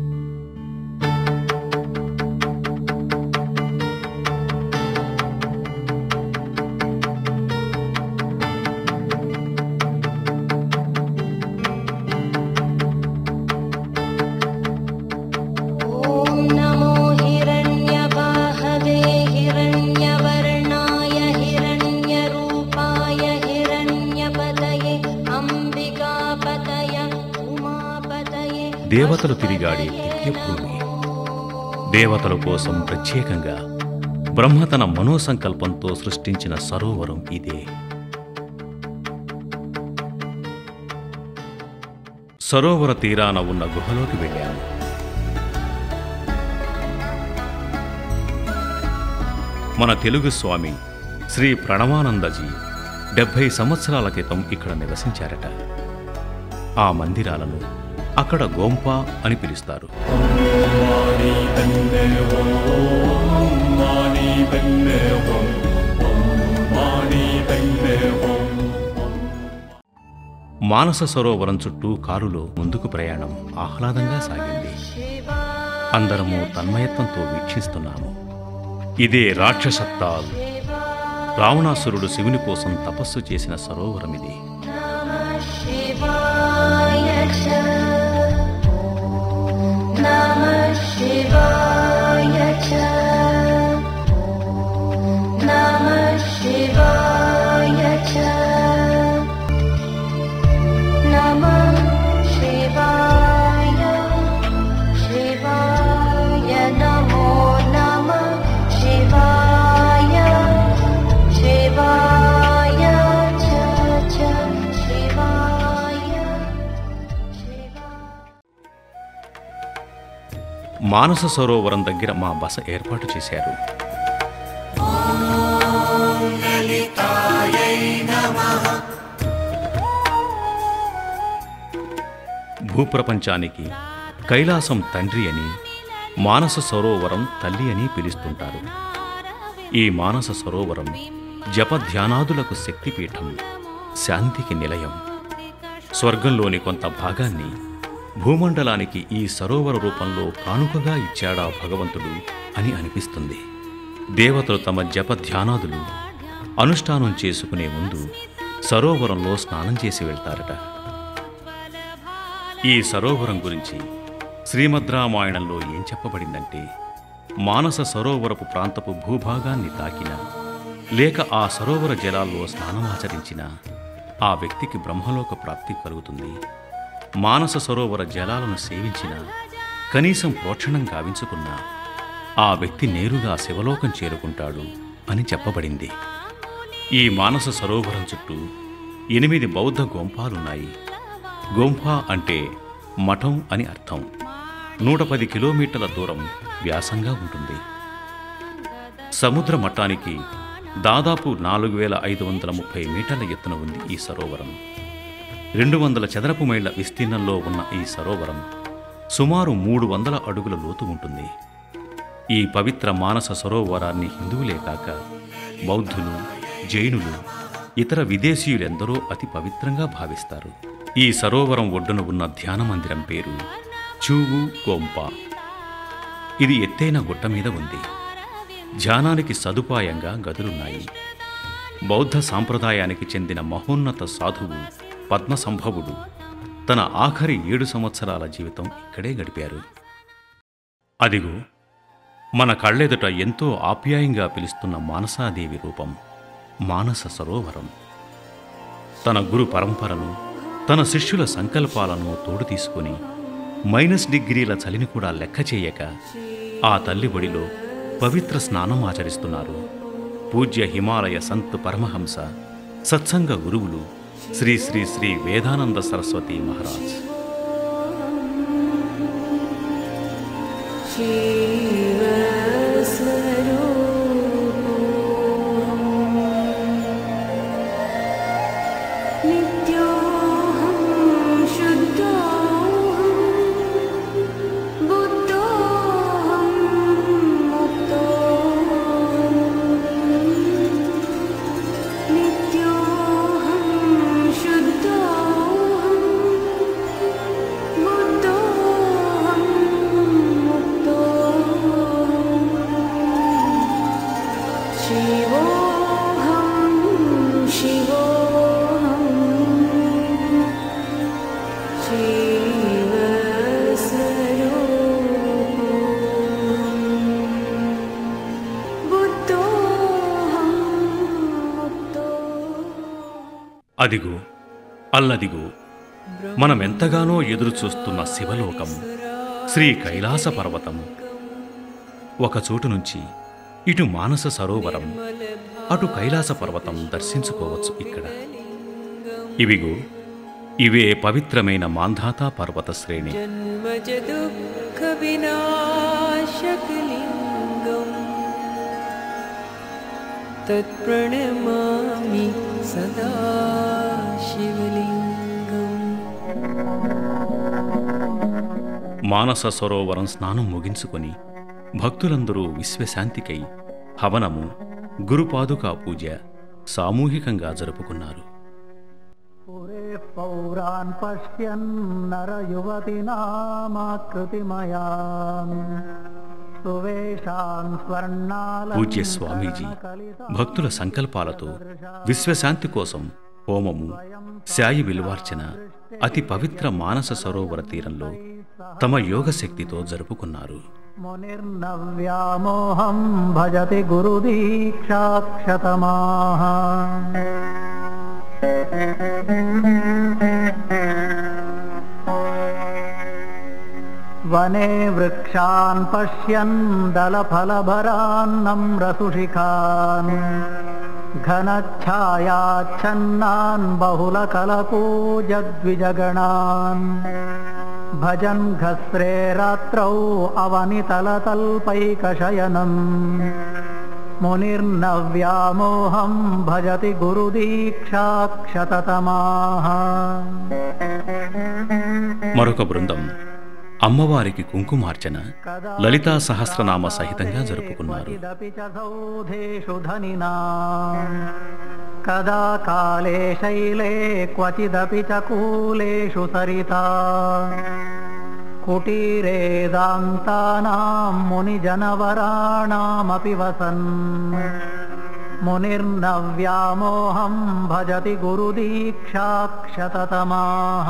ॐ नमो हिरण्यबाहवे हिरण्यवर्णाय हिरण्यरूपाय हिरण्यपतये अम्बिकापतय उमापतये దేవతలు తిరిగాడే దివ్యభూమి దేవతల కోసం ప్రత్యేకంగా బ్రహ్మ తన మనోసంకల్పంతో సృష్టించిన సరోవరం ఇదే సరోవర తీరాన ఉన్న గుహలోకి వెళ్ళాము మన తెలుగు స్వామి శ్రీ ప్రణవానందజీ డెబ్భై సంవత్సరాల క్రితం ఇక్కడ నివసించారట ఆ మందిరాలను అక్కడ గోంపా అని పిలుస్తారు మానస సరోవరం చుట్టూ కారులో ముందుకు ప్రయాణం ఆహ్లాదంగా సాగింది అందరము తన్మయత్వంతో వీక్షిస్తున్నాము ఇదే రాక్షసత్తాల్ రావణాసురుడు శివుని కోసం తపస్సు చేసిన సరోవరం ఇది शिवाय च नमः शिवाय च नमः शिवाय च नमः शिवाय మానస సరోవరం దగ్గర మా బస ఏర్పాటు చేశారు భూప్రపంచానికి కైలాసం తండ్రి అని మానస సరోవరం తల్లి అని పిలుస్తుంటారు ఈ మానస సరోవరం జపధ్యానాదులకు శక్తిపీఠం శాంతికి నిలయం స్వర్గంలోని కొంత భాగాన్ని భూమండలానికి ఈ సరోవర రూపంలో కానుకగా ఇచ్చాడా భగవంతుడు అని అనిపిస్తుంది దేవతలు తమ జపధ్యానాదులు అనుష్ఠానం చేసుకునే ముందు సరోవరంలో స్నానం చేసి వెళ్తారట ఈ సరోవరం గురించి శ్రీమద్రామాయణంలో ఏం చెప్పబడిందంటే మానస సరోవరపు ప్రాంతపు భూభాగాన్ని తాకిన లేక ఆ సరోవర జలాల్లో స్నానమాచరించిన ఆ వ్యక్తికి బ్రహ్మలోక ప్రాప్తి కలుగుతుంది మానస సరోవర జలాలను సేవించిన కనీసం ప్రోక్షణం గావించుకున్నా ఆ వ్యక్తి నేరుగా శివలోకం చేరుకుంటాడు అని చెప్పబడింది ఈ మానస సరోవరం చుట్టూ ఎనిమిది బౌద్ధ గోంపాలున్నాయి గోంఫా అంటే మఠం అని అర్థం నూట పది కిలోమీటర్ల దూరం వ్యాసంగా ఉంటుంది సముద్ర మట్టానికి దాదాపు నాలుగు వేల ఐదు వందల ముప్పై మీటర్ల ఎత్తున ఉంది ఈ సరోవరం రెండు వందల చదరపు మైళ్ళ విస్తీర్ణంలో ఉన్న ఈ సరోవరం సుమారు మూడు వందల అడుగుల లోతు ఉంటుంది ఈ పవిత్ర మానస సరోవరాన్ని హిందువులే కాక బౌద్ధులు జైనులు ఇతర విదేశీయులెందరో అతి పవిత్రంగా భావిస్తారు ఈ సరోవరం ఒడ్డున ఉన్న ధ్యాన మందిరం పేరు చూవు గోంపా ఇది ఎత్తైన గుట్ట మీద ఉంది ధ్యానానికి సదుపాయంగా గదులున్నాయి బౌద్ధ సాంప్రదాయానికి చెందిన మహోన్నత సాధువు పద్మసంభవుడు తన ఆఖరి ఏడు సంవత్సరాల జీవితం ఇక్కడే గడిపారు అదిగో మన కళ్ళెదుట ఎంతో ఆప్యాయంగా పిలుస్తున్న మానసాదేవి రూపం మానస సరోవరం తన గురు పరంపరను తన శిష్యుల సంకల్పాలను తోడు తీసుకుని మైనస్ డిగ్రీల చలిని కూడా లెక్క చేయక ఆ తల్లి ఒడిలో పవిత్ర స్నానం ఆచరిస్తున్నారు పూజ్య హిమాలయ సంత్ పరమహంస సత్సంగ గురువులు శ్రీ శ్రీ శ్రీ వేదానంద సరస్వతి మహారాజ్ नित्योऽहं शुद्धोऽहं बुद्धोऽहं मुक्तोऽहं नित्योऽहं शुद्धोऽहं बुद्धोऽहं मुक्तोऽहं शिवोऽहं शिवोऽहं शिवस्वरूपम् बुद्धोऽहं मुक्तोऽहम् అదిగో అల్లదిగో మనమెంతగానో ఎదురు చూస్తున్న శివలోకం శ్రీ కైలాస పర్వతం ఒక చోటు నుంచి ఇటు మానస సరోవరం అటు కైలాస పర్వతం దర్శించుకోవచ్చు ఇక్కడ ఇవిగో ఇవే పవిత్రమైన మాంధాతా పర్వత శ్రేణి जन्मज दुःखविनाशकलिङ्गम् तत्प्रणमामि सदा शिवलिङ्गम् మానస సరోవరం స్నానం ముగించుకొని భక్తులందరూ విశ్వశాంతికై హవనము గురుపాదుకా పూజ సామూహికంగా జరుపుకున్నారు पुरे पौरान् पश्यन् नरयुवतीनामाकृतिमया सुवेशान् स्वर्णाल పూజ్య స్వామీజీ భక్తుల సంకల్పాలతో విశ్వశాంతి కోసం హోమము శాయి విలువార్చన అతి పవిత్ర మానస సరోవర తీరంలో తమ యోగ శక్తితో జరుపుకున్నారు मुनिर्नव्यामोहं भजति गुरुदीक्षाक्षतमाः वने वृक्षान् पश्यन् दलफलभरान्नम्रसुशिखान् घनच्छायाच्छन्नान् बहुलकलपूजद्विजगणान् भजन् घस्रे रात्रौ अवनितलतल्पैकशयनम् मुनिर्नव्यामोहं भजति गुरुदीक्षाक्षततमाः మరొక బృందం అమ్మవారికి కుంకుమార్చన లలితా సహస్రనామ సహితంగా జరుపుకున్నారు क्वचिदपि च सौधेषु धनिना कदा काले शैले क्वचिदपि च कूलेषु सरिता कुटीरे दान्तानां मुनिजनवराणामपि वसन् मुनिर्नव्यामोहं भजति गुरुदीक्षाक्षततमाः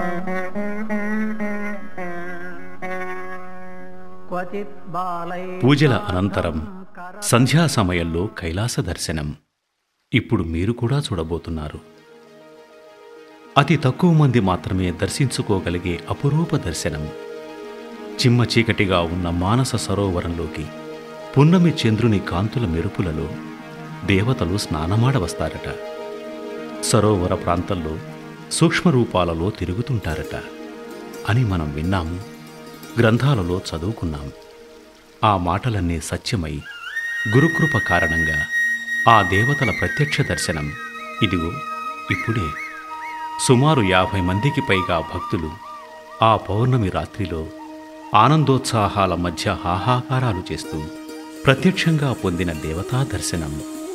क्वचित् बालै పూజల అనంతరం సంధ్యా సమయంలో కైలాస దర్శనం ఇప్పుడు మీరు కూడా చూడబోతున్నారు అతి తక్కువ మంది మాత్రమే దర్శించుకోగలిగే అపురూప దర్శనం చిమ్మ చీకటిగా ఉన్న మానస సరోవరంలోకి పున్నమి చంద్రుని కాంతుల మెరుపులలో దేవతలు స్నానమాడ వస్తారట సరోవర ప్రాంతంలో సూక్ష్మ రూపాలలో తిరుగుతుంటారట అని మనం విన్నాము గ్రంథాలలో చదువుకున్నాం ఆ మాటలన్నీ సత్యమై గురుకృప కారణంగా ఆ దేవతల ప్రత్యక్ష దర్శనం ఇదిగో ఇప్పుడే సుమారు యాభై మందికి పైగా భక్తులు ఆ పౌర్ణమి రాత్రిలో ఆనందోత్సాహాల మధ్య హాహాకారాలు చేస్తూ ప్రత్యక్షంగా పొందిన దేవతా దర్శనం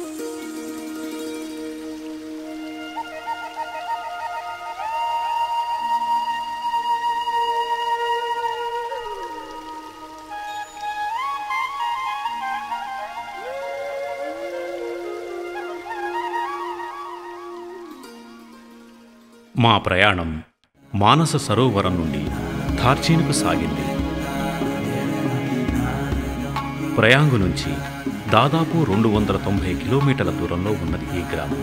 మా ప్రయాణం మానస సరోవరం నుండి థార్చీనుకు సాగింది ప్రయాంగు నుంచి దాదాపు రెండు వందల తొంభై కిలోమీటర్ల దూరంలో ఉన్నది ఈ గ్రామం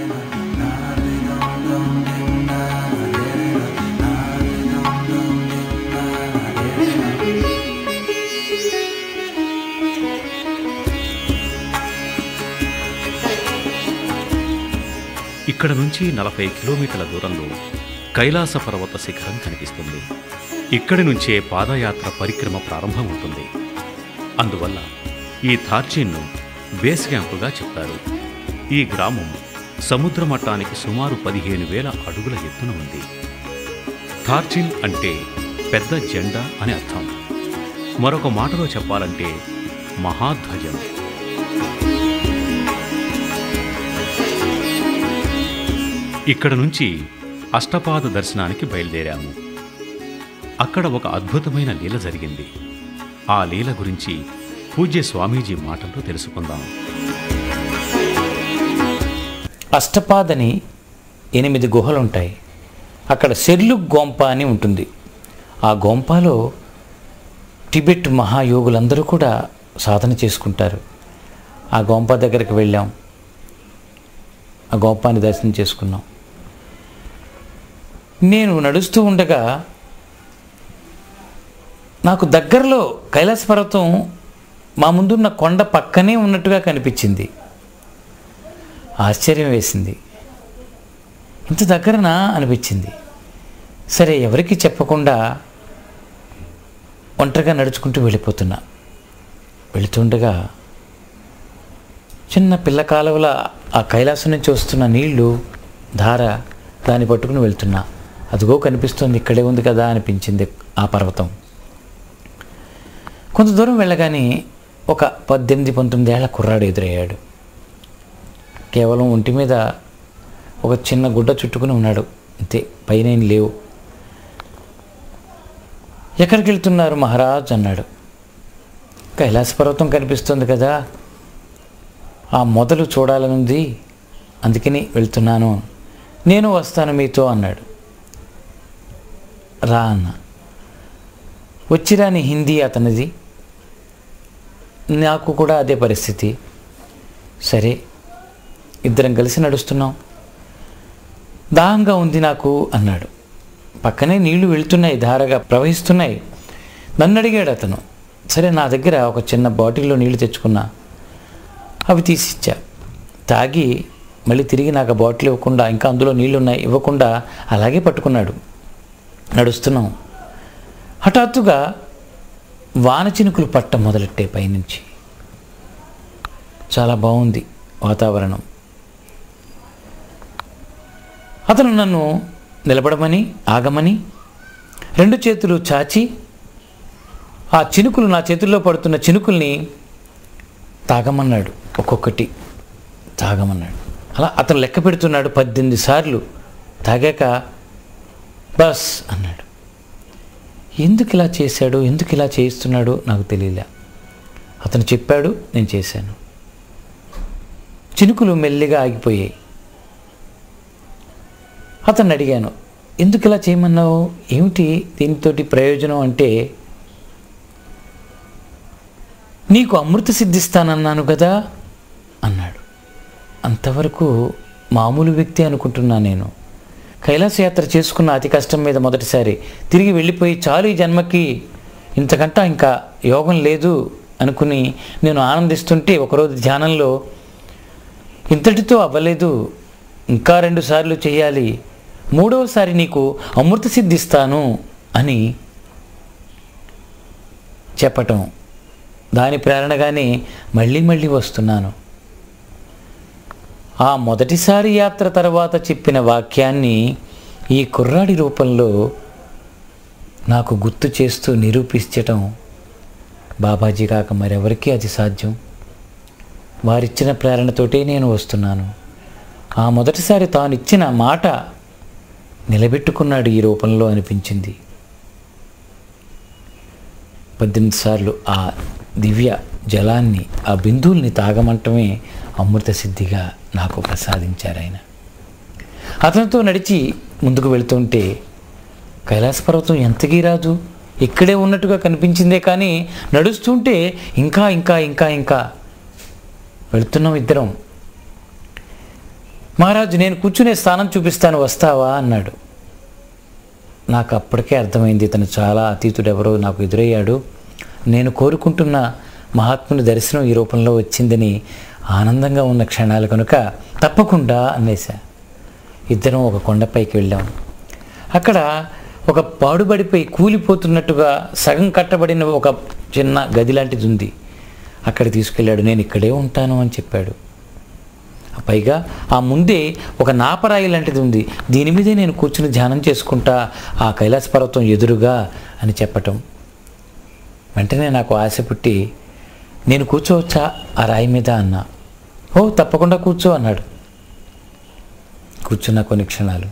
ఇక్కడ నుంచి నలభై కిలోమీటర్ల దూరంలో కైలాస పర్వత శిఖరం కనిపిస్తుంది ఇక్కడి నుంచే పాదయాత్ర పరిక్రమ ప్రారంభమవుతుంది అందువల్ల ఈ థార్చీన్ను బేస్ క్యాంపుగా చెప్తారు ఈ గ్రామం సముద్ర మట్టానికి సుమారు పదిహేను వేల అడుగుల ఎత్తున ఉంది థార్చిన్ అంటే పెద్ద జెండా అని అర్థం మరొక మాటలో చెప్పాలంటే మహాధ్వజం ఇక్కడ నుంచి అష్టపాద దర్శనానికి బయలుదేరాము అక్కడ ఒక అద్భుతమైన లీల జరిగింది ఆ లీల గురించి పూజ్య స్వామీజీ మాటల్లో తెలుసుకుందాం అష్టపాదని ఎనిమిది గుహలుంటాయి అక్కడ సెర్లు గోంప అని ఉంటుంది ఆ గోంపాలో టిబెట్ మహాయోగులందరూ కూడా సాధన చేసుకుంటారు ఆ గోంప దగ్గరికి వెళ్ళాం ఆ గోంపాన్ని దర్శనం చేసుకున్నాం నేను నడుస్తూ ఉండగా నాకు దగ్గరలో కైలాస పర్వతం మా ముందున్న కొండ పక్కనే ఉన్నట్టుగా కనిపించింది ఆశ్చర్యం వేసింది ఇంత దగ్గరనా అనిపించింది సరే ఎవరికి చెప్పకుండా ఒంటరిగా నడుచుకుంటూ వెళ్ళిపోతున్నా వెళుతుండగా చిన్న పిల్ల కాలువల ఆ కైలాసం నుంచి వస్తున్న నీళ్లు ధార దాన్ని పట్టుకుని వెళ్తున్నా అదిగో కనిపిస్తుంది ఇక్కడే ఉంది కదా అనిపించింది ఆ పర్వతం కొంత దూరం వెళ్ళగానే ఒక పద్దెనిమిది పంతొమ్మిది ఏళ్ల కుర్రాడు ఎదురయ్యాడు కేవలం ఒంటి మీద ఒక చిన్న గుడ్డ చుట్టుకుని ఉన్నాడు అంతే పైన ఏం లేవు ఎక్కడికి వెళ్తున్నారు మహారాజ్ అన్నాడు కైలాస పర్వతం కనిపిస్తుంది కదా ఆ మొదలు చూడాలనుంది అందుకని వెళ్తున్నాను నేను వస్తాను మీతో అన్నాడు రా అన్న వచ్చిరాని హిందీ అతనిది నాకు కూడా అదే పరిస్థితి సరే ఇద్దరం కలిసి నడుస్తున్నాం దాహంగా ఉంది నాకు అన్నాడు పక్కనే నీళ్లు వెళ్తున్నాయి ధారగా ప్రవహిస్తున్నాయి నన్ను అడిగాడు అతను సరే నా దగ్గర ఒక చిన్న బాటిల్లో నీళ్లు తెచ్చుకున్నా అవి తీసిచ్చా తాగి మళ్ళీ తిరిగి నాకు ఆ బాటిల్ ఇవ్వకుండా ఇంకా అందులో నీళ్లు ఉన్నాయి ఇవ్వకుండా అలాగే పట్టుకున్నాడు నడుస్తున్నాం హఠాత్తుగా వాన చినుకులు పట్ట మొదలెట్టే పైనుంచి చాలా బాగుంది వాతావరణం అతను నన్ను నిలబడమని ఆగమని రెండు చేతులు చాచి ఆ చినుకులు నా చేతుల్లో పడుతున్న చినుకుల్ని తాగమన్నాడు ఒక్కొక్కటి తాగమన్నాడు అలా అతను లెక్క పెడుతున్నాడు పద్దెనిమిది సార్లు తాగాక బస్ అన్నాడు ఎందుకు ఇలా చేశాడు ఎందుకు ఇలా చేయిస్తున్నాడు నాకు తెలియలే అతను చెప్పాడు నేను చేశాను చినుకులు మెల్లిగా ఆగిపోయాయి అతన్ని అడిగాను ఎందుకు ఇలా చేయమన్నావు ఏమిటి దీనితోటి ప్రయోజనం అంటే నీకు అమృత సిద్ధిస్తానన్నాను కదా అన్నాడు అంతవరకు మామూలు వ్యక్తి అనుకుంటున్నా నేను కైలాసయాత్ర చేసుకున్న అతి కష్టం మీద మొదటిసారి తిరిగి వెళ్ళిపోయి చాలు ఈ జన్మకి ఇంతకంట ఇంకా యోగం లేదు అనుకుని నేను ఆనందిస్తుంటే ఒకరోజు ధ్యానంలో ఇంతటితో అవ్వలేదు ఇంకా రెండు సార్లు చేయాలి మూడవసారి నీకు అమృత సిద్ధిస్తాను అని చెప్పటం దాని ప్రేరణగానే మళ్ళీ మళ్ళీ వస్తున్నాను ఆ మొదటిసారి యాత్ర తర్వాత చెప్పిన వాక్యాన్ని ఈ కుర్రాడి రూపంలో నాకు గుర్తు చేస్తూ నిరూపించటం బాబాజీ కాక మరెవరికీ అది సాధ్యం వారిచ్చిన ప్రేరణతోటే నేను వస్తున్నాను ఆ మొదటిసారి తాను ఇచ్చిన మాట నిలబెట్టుకున్నాడు ఈ రూపంలో అనిపించింది పద్దెనిమిది సార్లు ఆ దివ్య జలాన్ని ఆ బిందువుల్ని తాగమంటమే అమృత సిద్ధిగా నాకు ప్రసాదించారు ఆయన అతనితో నడిచి ముందుకు వెళ్తుంటే కైలాస పర్వతం ఎంతకీ రాదు ఇక్కడే ఉన్నట్టుగా కనిపించిందే కానీ నడుస్తుంటే ఇంకా ఇంకా ఇంకా ఇంకా వెళుతున్నాం ఇద్దరం మహారాజు నేను కూర్చునే స్థానం చూపిస్తాను వస్తావా అన్నాడు నాకు అప్పటికే అర్థమైంది ఇతను చాలా అతీతుడెవరో నాకు ఎదురయ్యాడు నేను కోరుకుంటున్న మహాత్ముని దర్శనం ఈ రూపంలో వచ్చిందని ఆనందంగా ఉన్న క్షణాలు కనుక తప్పకుండా అనేసా ఇద్దరం ఒక కొండపైకి వెళ్ళాం అక్కడ ఒక పాడుబడిపోయి కూలిపోతున్నట్టుగా సగం కట్టబడిన ఒక చిన్న గది లాంటిది ఉంది అక్కడ తీసుకెళ్ళాడు నేను ఇక్కడే ఉంటాను అని చెప్పాడు పైగా ఆ ముందే ఒక నాపరాయి లాంటిది ఉంది దీని మీదే నేను కూర్చుని ధ్యానం చేసుకుంటా ఆ కైలాస పర్వతం ఎదురుగా అని చెప్పటం వెంటనే నాకు ఆశ పుట్టి నేను కూర్చోవచ్చా ఆ రాయి మీద అన్నా ఓ తప్పకుండా కూర్చో అన్నాడు కూర్చున్న కొన్ని క్షణాలు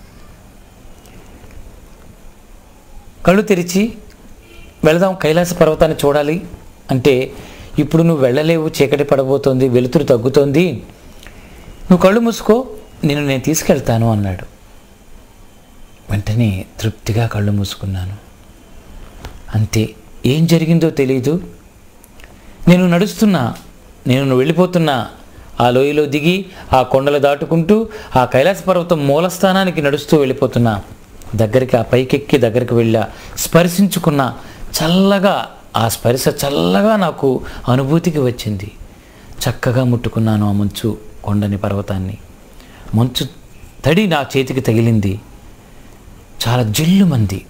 కళ్ళు తెరిచి వెళదాం కైలాస పర్వతాన్ని చూడాలి అంటే ఇప్పుడు నువ్వు వెళ్ళలేవు చీకటి పడబోతోంది వెలుతురు తగ్గుతోంది నువ్వు కళ్ళు మూసుకో నేను నేను తీసుకెళ్తాను అన్నాడు వెంటనే తృప్తిగా కళ్ళు మూసుకున్నాను అంతే ఏం జరిగిందో తెలియదు నేను నడుస్తున్నా నేను వెళ్ళిపోతున్నా ఆ లోయలో దిగి ఆ కొండలు దాటుకుంటూ ఆ కైలాస పర్వతం మూలస్థానానికి నడుస్తూ వెళ్ళిపోతున్నా దగ్గరికి ఆ పైకెక్కి దగ్గరికి వెళ్ళా స్పర్శించుకున్నా చల్లగా ఆ స్పర్శ చల్లగా నాకు అనుభూతికి వచ్చింది చక్కగా ముట్టుకున్నాను ఆ మంచు కొండని పర్వతాన్ని మంచు తడి నా చేతికి తగిలింది చాలా జిల్లు మంది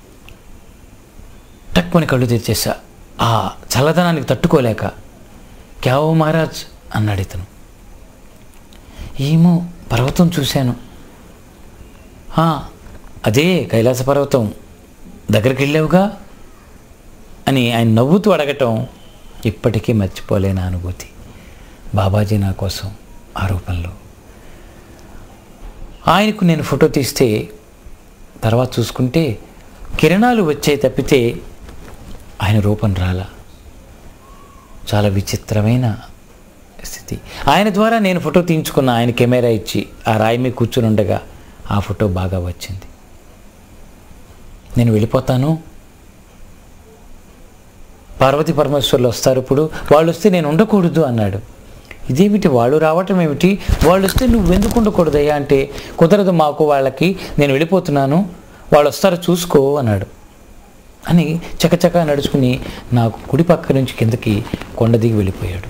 టక్కుని కళ్ళు తెరిచేసా ఆ చల్లదనానికి తట్టుకోలేక క్యావో మహారాజ్ అన్నాడు ఇతను ఏమో పర్వతం చూశాను "ఆ, అదే కైలాస పర్వతం దగ్గరికి వెళ్ళావుగా అని ఆయన నవ్వుతూ అడగటం ఇప్పటికీ మర్చిపోలేని అనుభూతి బాబాజీ నా కోసం ఆ రూపంలో ఆయనకు నేను ఫోటో తీస్తే తర్వాత చూసుకుంటే కిరణాలు వచ్చాయి తప్పితే ఆయన రూపం రాలా చాలా విచిత్రమైన స్థితి ఆయన ద్వారా నేను ఫోటో తీయించుకున్న ఆయన కెమెరా ఇచ్చి ఆ రాయి మీద కూర్చుని ఉండగా ఆ ఫోటో బాగా వచ్చింది నేను వెళ్ళిపోతాను పార్వతీ పరమేశ్వర్లు వస్తారు ఇప్పుడు వాళ్ళు వస్తే నేను ఉండకూడదు అన్నాడు ఇదేమిటి వాళ్ళు రావటం ఏమిటి వాళ్ళు వస్తే నువ్వు ఎందుకు ఉండకూడదయ్యా అంటే కుదరదు మాకు వాళ్ళకి నేను వెళ్ళిపోతున్నాను వాళ్ళు వస్తారు చూసుకో అన్నాడు అని చకచక నడుచుకుని నాకు కుడి పక్క నుంచి కిందకి కొండ దిగి వెళ్ళిపోయాడు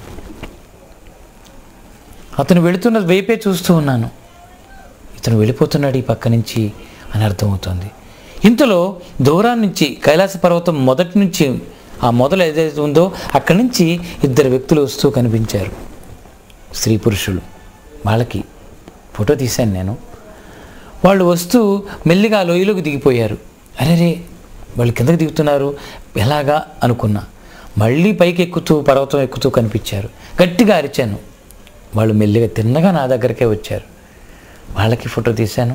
అతను వెళుతున్న వైపే చూస్తూ ఉన్నాను ఇతను వెళ్ళిపోతున్నాడు ఈ పక్క నుంచి అని అర్థమవుతోంది ఇంతలో దూరం నుంచి కైలాస పర్వతం మొదటి నుంచి ఆ మొదలు ఏదైతే ఉందో అక్కడి నుంచి ఇద్దరు వ్యక్తులు వస్తూ కనిపించారు స్త్రీ పురుషులు వాళ్ళకి ఫోటో తీశాను నేను వాళ్ళు వస్తూ మెల్లిగా ఆ లోయలోకి దిగిపోయారు అరే రే వాళ్ళు కిందకి దిగుతున్నారు ఎలాగా అనుకున్నా మళ్ళీ పైకి ఎక్కుతూ పర్వతం ఎక్కుతూ కనిపించారు గట్టిగా అరిచాను వాళ్ళు మెల్లిగా తిన్నగా నా దగ్గరకే వచ్చారు వాళ్ళకి ఫోటో తీశాను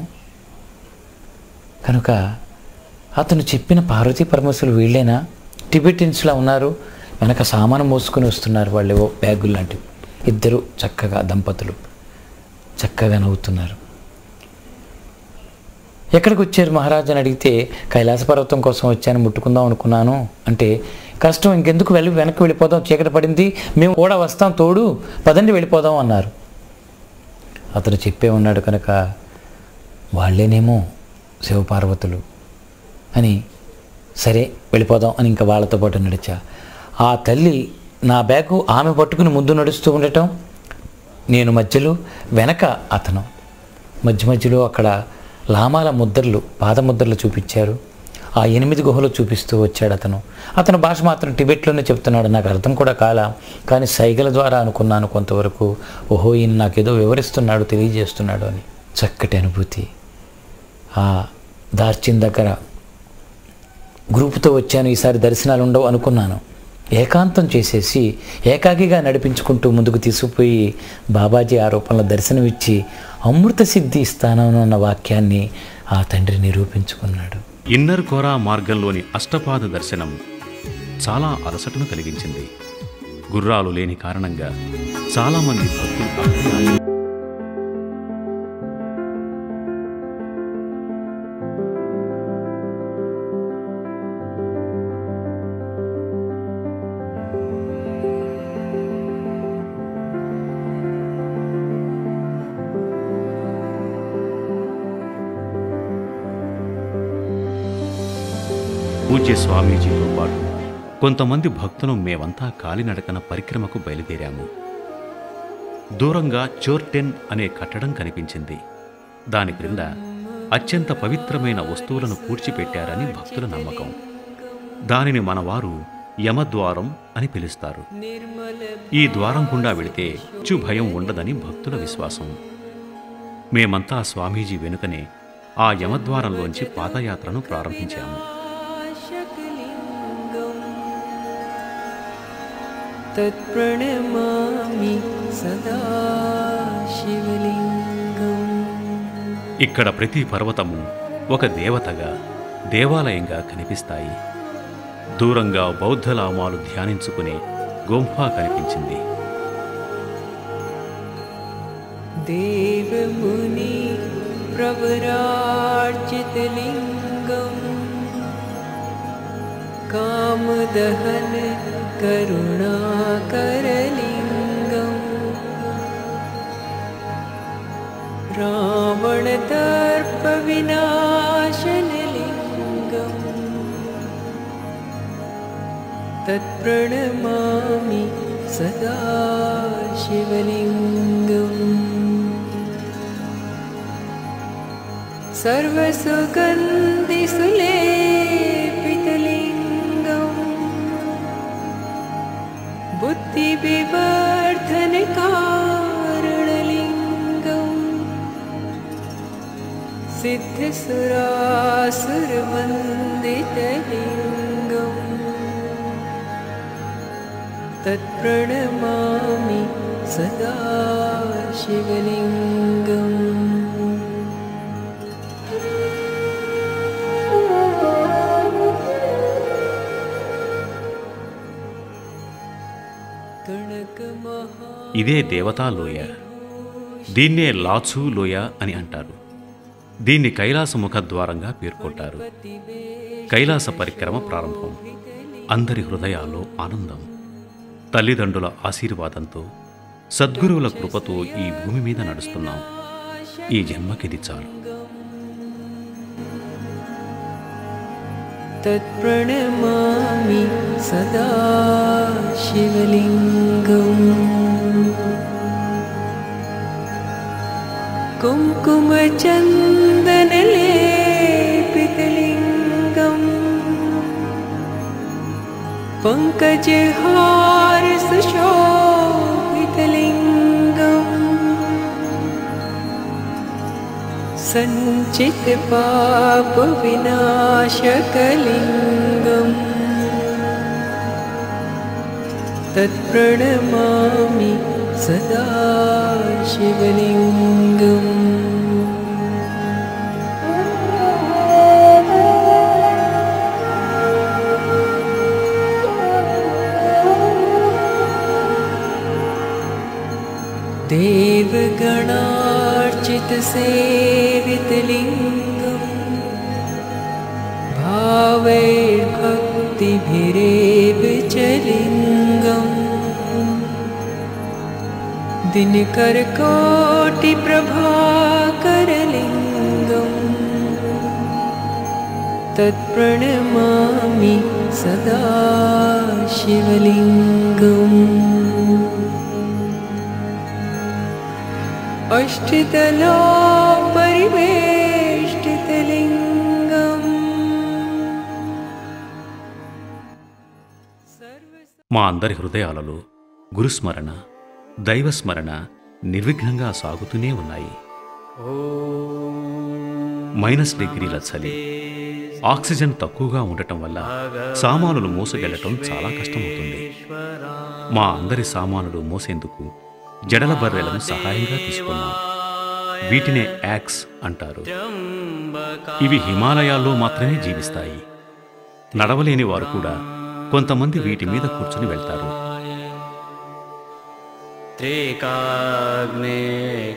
కనుక అతను చెప్పిన పార్వతీ పరమేశ్వరులు వీళ్ళేనా టిబెటిన్స్లా ఉన్నారు వెనక సామాను మోసుకొని వస్తున్నారు వాళ్ళు ఏవో బ్యాగులు లాంటివి ఇద్దరు చక్కగా దంపతులు చక్కగా నవ్వుతున్నారు ఎక్కడికి వచ్చారు మహారాజు అని అడిగితే కైలాస పర్వతం కోసం వచ్చాను ముట్టుకుందాం అనుకున్నాను అంటే కష్టం ఇంకెందుకు వెళ్ళి వెనక్కి వెళ్ళిపోదాం చీకటి పడింది మేము కూడా వస్తాం తోడు పదండి వెళ్ళిపోదాం అన్నారు అతను చెప్పే ఉన్నాడు కనుక వాళ్ళేనేమో శివపార్వతులు అని సరే వెళ్ళిపోదాం అని ఇంకా వాళ్ళతో పాటు నడిచా ఆ తల్లి నా బ్యాగు ఆమె పట్టుకుని ముందు నడుస్తూ ఉండటం నేను మధ్యలో వెనక అతను మధ్య మధ్యలో అక్కడ లామాల ముద్రలు పాదముద్రలు చూపించారు ఆ ఎనిమిది గుహలు చూపిస్తూ వచ్చాడు అతను అతను భాష మాత్రం టిబెట్లోనే చెప్తున్నాడు నాకు అర్థం కూడా కాలా కానీ సైగల ద్వారా అనుకున్నాను కొంతవరకు ఓహో ఈయన నాకేదో వివరిస్తున్నాడు తెలియజేస్తున్నాడు అని చక్కటి అనుభూతి ఆ దార్చిన్ దగ్గర గ్రూపుతో వచ్చాను ఈసారి దర్శనాలు ఉండవు అనుకున్నాను ఏకాంతం చేసేసి ఏకాకిగా నడిపించుకుంటూ ముందుకు తీసుకుపోయి బాబాజీ ఆ రూపంలో దర్శనమిచ్చి అమృత సిద్ధి ఇస్తానను అన్న వాక్యాన్ని ఆ తండ్రి నిరూపించుకున్నాడు ఇన్నర్ కోరా మార్గంలోని అష్టపాద దర్శనం చాలా అలసటను కలిగించింది గుర్రాలు లేని కారణంగా చాలామంది భక్తులు అక్కడే ఆగి పూజ్య స్వామీజీతో పాటు కొంతమంది భక్తులు మేమంతా కాలినడకన పరిక్రమకు బయలుదేరాము దూరంగా చోర్టెన్ అనే కట్టడం కనిపించింది దాని క్రింద అత్యంత పవిత్రమైన వస్తువులను పూడ్చిపెట్టారని భక్తుల నమ్మకం దానిని మనవారు యమద్వారం అని పిలుస్తారు ఈ ద్వారం గుండా వెళితే చు భయం ఉండదని భక్తుల విశ్వాసం మేమంతా స్వామీజీ వెనుకనే ఆ యమద్వారంలోంచి పాదయాత్రను ప్రారంభించాము तत्प्रणमामि सदा शिवलिङ्गम् ఇక్కడ ప్రతి పర్వతము ఒక దేవతగా దేవాలయంగా కనిపిస్తాయి దూరంగా బౌద్ధ లామాలు ధ్యానించుకునే గుంఫ కనిపించింది देवमुनि प्रवरार्चितलिङ्गम् कामदहन करुणाकरलिङ्गम् रावणदर्पविनाशनलिङ्गम् तत्प्रणमामि सदा शिवलिङ्गम् सर्वसुगन्धिसुलेपितलिङ्गम् बुद्धिविवर्धनकारणलिङ्गम् सिद्धसुरासुरवन्दितलिङ्गम् तत्प्रणमामि सदा शिवलिङ्गम् कणकमहा ఇదే దేవతా లోయ దీన్నే లాచు లోయ అని అంటారు దీన్ని కైలాస ముఖద్వారంగా పేర్కొంటారు కైలాస పరిక్రమ ప్రారంభం అందరి హృదయాల్లో ఆనందం తల్లిదండ్రుల ఆశీర్వాదంతో సద్గురువుల కృపతో ఈ భూమి మీద నడుస్తున్నాం ఈ జన్మకిది చాలు तत्प्रणमामि सदा शिवलिङ्गम् कुङ्कुमचन्दनलेपितलिङ्गम् पङ्कजहार सुशोभितलिङ्गम् सञ्चितपापविनाशकलिङ्गम् तत्प्रणमामि सदा शिवलिङ्गम् देवगणार्चितसेवितलिङ्गम् भावैर्भक्तिभिरेव च लिङ्गम् दिनकरकोटिप्रभाकरलिङ्गम् तत्प्रणमामि सदा शिवलिङ्गम् अष्टतलो परिवेष्टितलिङ्गम् మా అందరి హృదయాలలో గురుస్మరణ దైవస్మరణ నిర్విఘ్నంగా సాగుతూనే ఉన్నాయి మైనస్ డిగ్రీల చలి ఆక్సిజన్ తక్కువగా ఉండటం వల్ల సామానులు మోసుకెళ్లటం చాలా కష్టమవుతుంది మా అందరి సామానులు మోసేందుకు జడల బర్రెలను సహాయంగా తీసుకున్నాం వీటినే యాక్స్ అంటారు ఇవి హిమాలయాల్లో మాత్రమే జీవిస్తాయి నడవలేని వారు కూడా కొంతమంది వీటి మీద కూర్చుని వెళ్తారు त्रिकाग्ने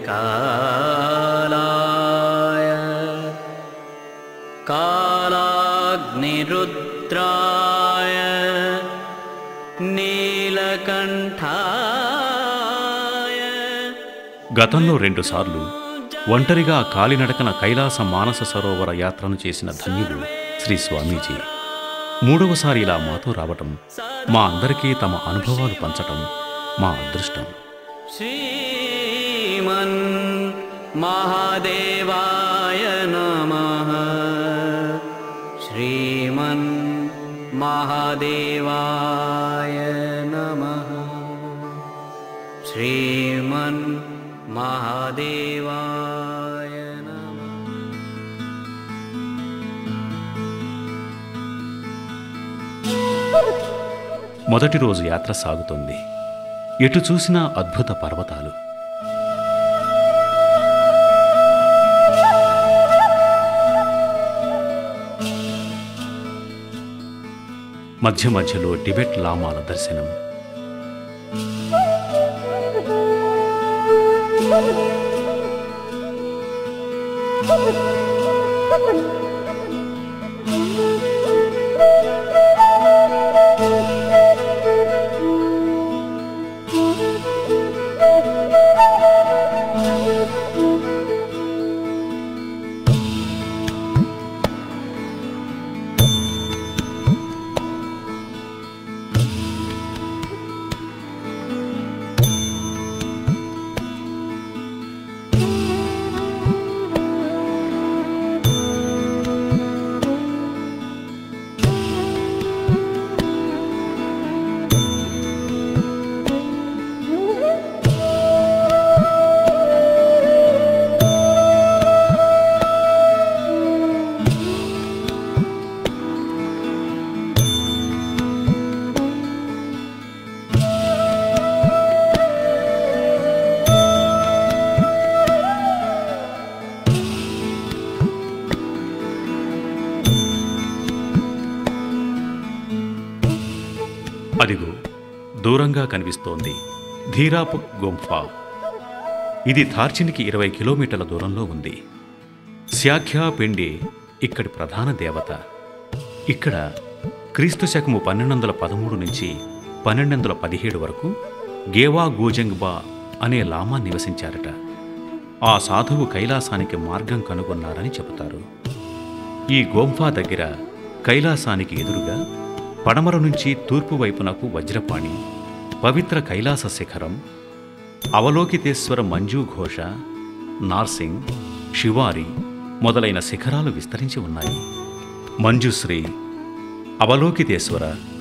कालाय कालाग्निरुद्राय नीलकण्ठाय గతంలో రెండుసార్లు ఒంటరిగా కాలినడకన కైలాస మానస సరోవర యాత్రను చేసిన ధన్యుడు శ్రీ స్వామీజీ మూడవసారి ఇలా మాతో రావటం మా అందరికీ తమ అనుభవాలు పంచటం మా అదృష్టం श्रीमन् महादेवाय नमः श्रीमन् महादेवाय नमः श्रीमन् महादेवाय नमः మొదటి రోజు యాత్ర సాగుతోంది ఎటు చూసినా అద్భుత పర్వతాలు మధ్య మధ్యలో టిబెట్ లామాల దర్శనం అదిగో దూరంగా కనిపిస్తోంది ధీరాపు గుంఫా ఇది థార్చిన్కి ఇరవై కిలోమీటర్ల దూరంలో ఉంది శాఖ్యా పిండి ఇక్కడి ప్రధాన దేవత ఇక్కడ క్రీస్తు శకము పన్నెండు వందల పదమూడు నుంచి పన్నెండు వందల పదిహేడు వరకు గేవా గోజంగ్బా అనే లామా నివసించారట ఆ సాధువు కైలాసానికి మార్గం కనుగొన్నారని చెబుతారు ఈ గోంఫా దగ్గర కైలాసానికి ఎదురుగా పడమర నుంచి తూర్పు వైపునకు వజ్రపాణి పవిత్ర కైలాస శిఖరం అవలోకితేశ్వర మంజూ ఘోష నార్సింగ్ శివారి మొదలైన శిఖరాలు విస్తరించి ఉన్నాయి మంజుశ్రీ అవలోకితేశ్వర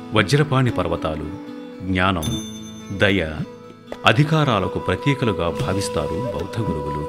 వజ్రపాణి పర్వతాలు జ్ఞానం దయ అధికారాలకు ప్రతీకలుగా భావిస్తారు బౌద్ధ గురువులు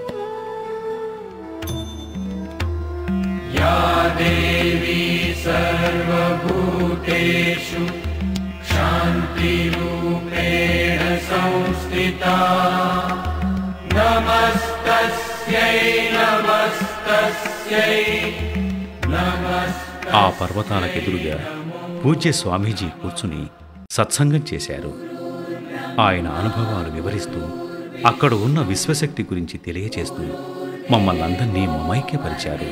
ఆ పర్వతాలకెదురుగా పూజ్య స్వామీజీ కూర్చుని సత్సంగం చేశారు ఆయన అనుభవాలు వివరిస్తూ అక్కడ ఉన్న విశ్వశక్తి గురించి తెలియచేస్తూ మమ్మల్ని అందరినీ మమైక్యపరిచారు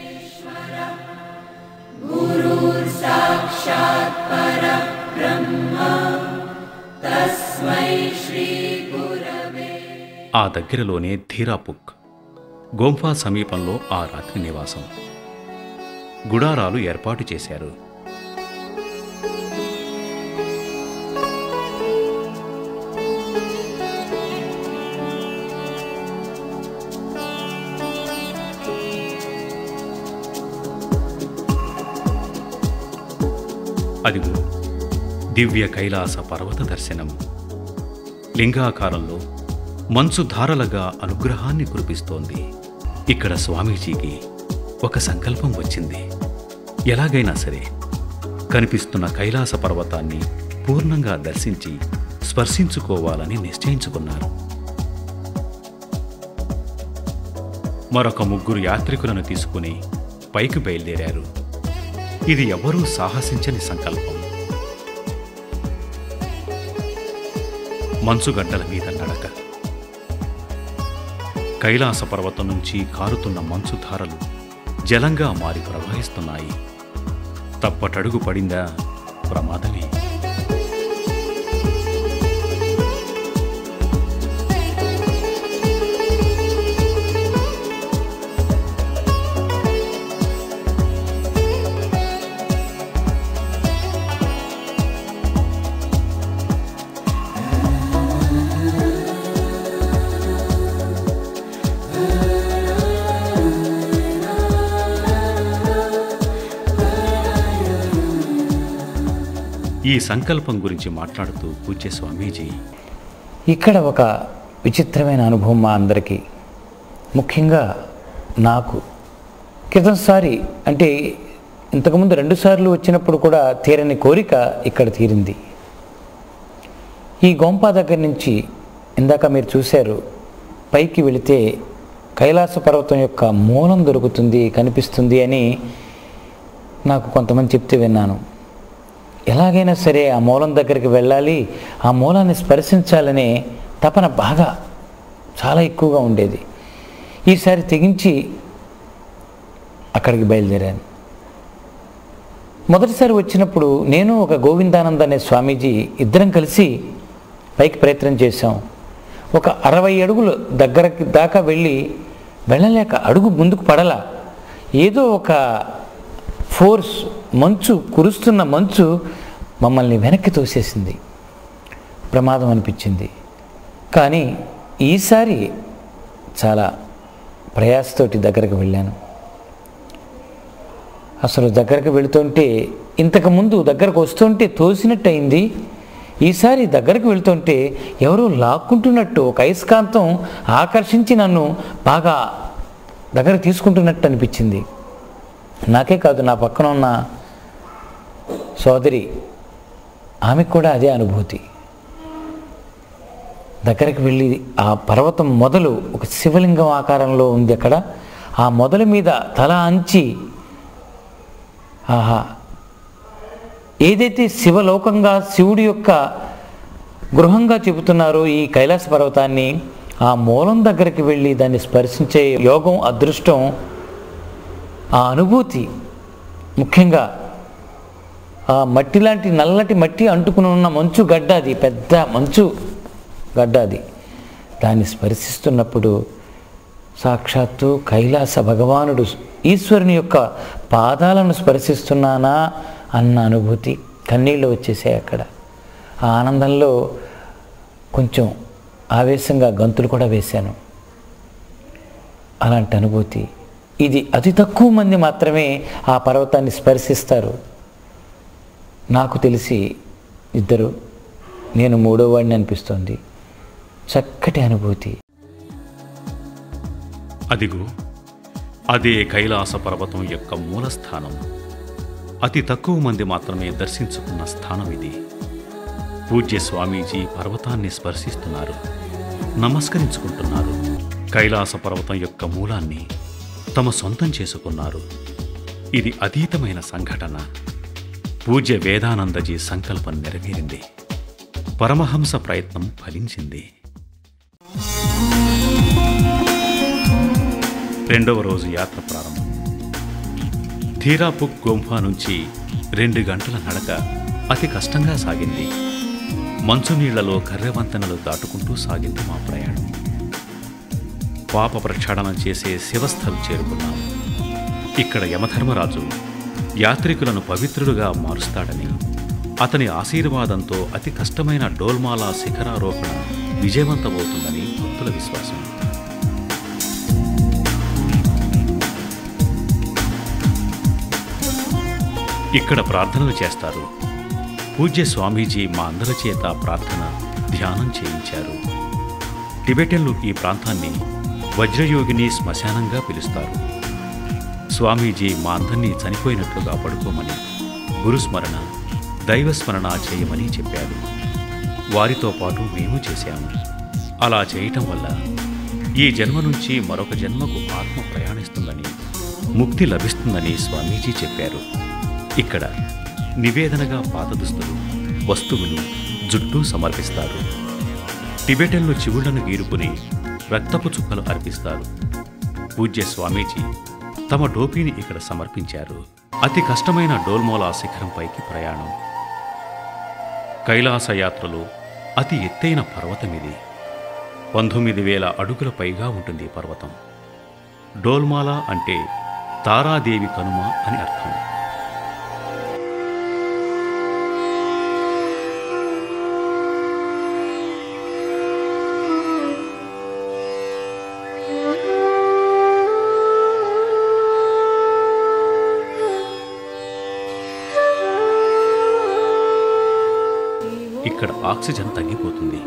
ఆ దగ్గరలోనే ధీరాపుక్ గోంఫా సమీపంలో ఆ రాత్రి నివాసం గుడారాలు ఏర్పాటు చేశారు అదిగో దివ్య కైలాస పర్వత దర్శనం లింగాకారంలో మంచు ధారలుగా అనుగ్రహాన్ని కురిపిస్తోంది ఇక్కడ స్వామీజీకి ఒక సంకల్పం వచ్చింది ఎలాగైనా సరే కనిపిస్తున్న కైలాస పర్వతాన్ని పూర్ణంగా దర్శించి స్పర్శించుకోవాలని నిశ్చయించుకున్నారు మరొక ముగ్గురు యాత్రికులను తీసుకుని పైకి బయలుదేరారు ఇది ఎవరూ సాహసించని సంకల్పం మంచుగడ్డల మీద నడక కైలాస పర్వతం నుంచి కారుతున్న మంచు ధారలు జలంగా మారి ప్రవహిస్తున్నాయి తప్పటడుగు పడిందా ప్రమాదమే ఈ సంకల్పం గురించి మాట్లాడుతూ పూజ్య స్వామీజీ ఇక్కడ ఒక విచిత్రమైన అనుభవం మా అందరికీ ముఖ్యంగా నాకు క్రితంసారి అంటే ఇంతకుముందు రెండుసార్లు వచ్చినప్పుడు కూడా తీరని కోరిక ఇక్కడ తీరింది ఈ గోంపా దగ్గర నుంచి ఇందాక మీరు చూశారు పైకి వెళితే కైలాస పర్వతం యొక్క మూలం దొరుకుతుంది కనిపిస్తుంది అని నాకు కొంతమంది చెప్తే విన్నాను ఎలాగైనా సరే ఆ మూలం దగ్గరికి వెళ్ళాలి ఆ మూలాన్ని స్పర్శించాలనే తపన బాగా చాలా ఎక్కువగా ఉండేది ఈసారి తెగించి అక్కడికి బయలుదేరాను మొదటిసారి వచ్చినప్పుడు నేను ఒక గోవిందానంద అనే స్వామీజీ ఇద్దరం కలిసి పైకి ప్రయత్నం చేశాం ఒక అరవై అడుగులు దగ్గరకి దాకా వెళ్ళి వెళ్ళలేక అడుగు ముందుకు పడలా ఏదో ఒక ఫోర్స్ మంచు కురుస్తున్న మంచు మమ్మల్ని వెనక్కి తోసేసింది ప్రమాదం అనిపించింది కానీ ఈసారి చాలా ప్రయాసతోటి దగ్గరకు వెళ్ళాను అసలు దగ్గరకు వెళుతుంటే ఇంతకుముందు దగ్గరకు వస్తుంటే తోసినట్టు అయింది ఈసారి దగ్గరకు వెళ్తుంటే ఎవరో లాక్కుంటున్నట్టు ఒక అయస్కాంతం ఆకర్షించి నన్ను బాగా దగ్గర తీసుకుంటున్నట్టు అనిపించింది నాకే కాదు నా పక్కన ఉన్న సోదరి ఆమెకు కూడా అదే అనుభూతి దగ్గరికి వెళ్ళి ఆ పర్వతం మొదలు ఒక శివలింగం ఆకారంలో ఉంది అక్కడ ఆ మొదల మీద తల అంచి ఆహా ఏదైతే శివలోకంగా శివుడి యొక్క గృహంగా చెబుతున్నారో ఈ కైలాస పర్వతాన్ని ఆ మూలం దగ్గరికి వెళ్ళి దాన్ని స్పర్శించే యోగం అదృష్టం ఆ అనుభూతి ముఖ్యంగా ఆ మట్టి లాంటి నల్లటి మట్టి అంటుకుని ఉన్న మంచు గడ్డ అది పెద్ద మంచు గడ్డ అది దాన్ని స్పర్శిస్తున్నప్పుడు సాక్షాత్తు కైలాస భగవానుడు ఈశ్వరుని యొక్క పాదాలను స్పర్శిస్తున్నానా అన్న అనుభూతి కన్నీళ్ళు వచ్చేసాయి అక్కడ ఆ ఆనందంలో కొంచెం ఆవేశంగా గంతులు కూడా వేశాను అలాంటి అనుభూతి ఇది అతి తక్కువ మంది మాత్రమే ఆ పర్వతాన్ని స్పర్శిస్తారు నాకు తెలిసి ఇద్దరు నేను మూడో వాడిని అనిపిస్తోంది చక్కటి అనుభూతి అదిగో అదే కైలాస పర్వతం యొక్క మూలస్థానం అతి తక్కువ మంది మాత్రమే దర్శించుకున్న స్థానం ఇది పూజ్య స్వామీజీ పర్వతాన్ని స్పర్శిస్తున్నారు నమస్కరించుకుంటున్నారు కైలాస పర్వతం యొక్క మూలాన్ని తమ సొంతం చేసుకున్నారు ఇది అతీతమైన సంఘటన పూజ్య వేదానందజీ సంకల్పం నెరవేరింది పరమహంస ప్రయత్నం ఫలించింది రెండవ రోజు యాత్ర ప్రారంభం థీరాపుక్ గుంఫా నుంచి రెండు గంటల నడక అతి కష్టంగా సాగింది మంచునీళ్లలో కర్రెవంతెనలు దాటుకుంటూ సాగింది మా ప్రయాణం పాప ప్రక్షాళన చేసే శివస్థలు చేరుకున్నాము ఇక్కడ యమధర్మరాజు యాత్రికులను పవిత్రులుగా మారుస్తాడని అతని ఆశీర్వాదంతో అతి కష్టమైన డోల్మాలా శిఖరారోహణ విజయవంతమవుతుందని భక్తుల విశ్వాసం ఇక్కడ ప్రార్థనలు చేస్తారు పూజ్య స్వామీజీ మా అందరి చేత ప్రార్థన ధ్యానం చేయించారు టిబెటన్లు ఈ ప్రాంతాన్ని వజ్రయోగిని శ్మశానంగా పిలుస్తారు స్వామీజీ మా అందరినీ చనిపోయినట్లుగా పడుకోమని గురుస్మరణ దైవస్మరణ చేయమని చెప్పారు వారితో పాటు మేము చేశాము అలా చేయటం వల్ల ఈ జన్మ నుంచి మరొక జన్మకు ఆత్మ ప్రయాణిస్తుందని ముక్తి లభిస్తుందని స్వామీజీ చెప్పారు ఇక్కడ నివేదనగా పాత దుస్తులు వస్తువులు జుట్టు సమర్పిస్తారు టిబెటన్లు చివుళ్లను గీరుకుని రక్తపు చుక్కలు అర్పిస్తారు పూజ్య స్వామీజీ తమ టోపీని ఇక్కడ సమర్పించారు అతి కష్టమైన డోల్మోలా శిఖరంపైకి ప్రయాణం కైలాస యాత్రలో అతి ఎత్తైన పర్వతం ఇది పంతొమ్మిది వేల అడుగుల పైగా ఉంటుంది ఈ పర్వతం డోల్మాలా అంటే తారాదేవి కనుమ అని అర్థం ఇక్కడ ఆక్సిజన్ తగ్గిపోతుంది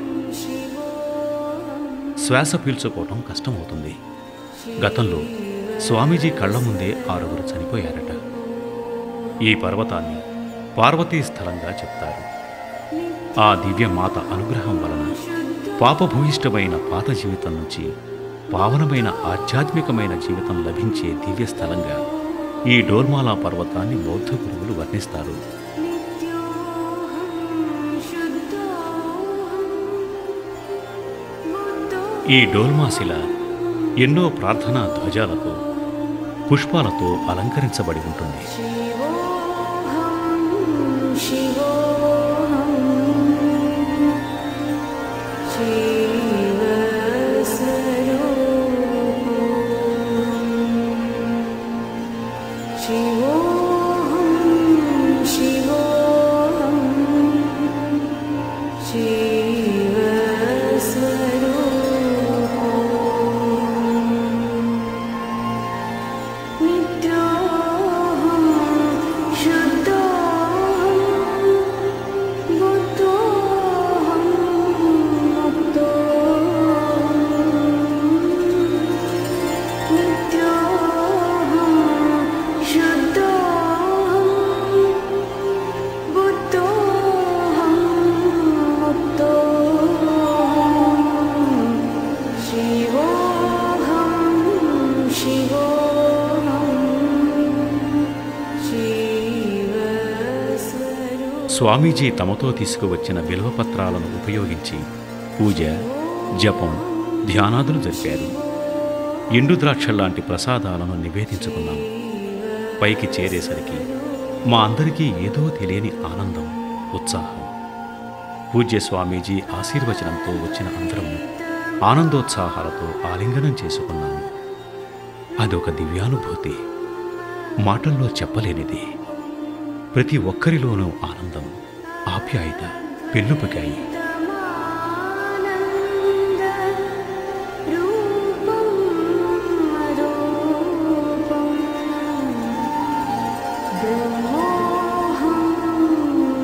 శ్వాస పీల్చుకోవటం కష్టమవుతుంది గతంలో స్వామీజీ కళ్ళ ముందే ఆరుగురు చనిపోయారట ఈ పర్వతాన్ని పార్వతీ స్థలంగా చెప్తారు ఆ దివ్య మాత అనుగ్రహం వలన పాపభూయిష్టమైన పాత జీవితం నుంచి పావనమైన ఆధ్యాత్మికమైన జీవితం లభించే దివ్య స్థలంగా ఈ డోర్మాలా పర్వతాన్ని బౌద్ధ గురువులు వర్ణిస్తారు ఈ డోల్మాశిల ఎన్నో ప్రార్థనా ధ్వజాలతో పుష్పాలతో అలంకరించబడి ఉంటుంది స్వామీజీ తమతో తీసుకువచ్చిన బిల్వపత్రాలను ఉపయోగించి పూజ జపం ధ్యానాదులు జరిపారు ఎండు ద్రాక్షల్లాంటి ప్రసాదాలను నివేదించుకున్నాం పైకి చేరేసరికి మా అందరికీ ఏదో తెలియని ఆనందం ఉత్సాహం పూజ్య స్వామీజీ ఆశీర్వచనంతో వచ్చిన అందరం ఆనందోత్సాహాలతో ఆలింగనం చేసుకున్నాము అదొక దివ్యానుభూతి మాటల్లో చెప్పలేనిది ప్రతి ఒక్కరిలోనూ ఆనందం ఆప్యాయత పెళ్ళుపకాయి రూపం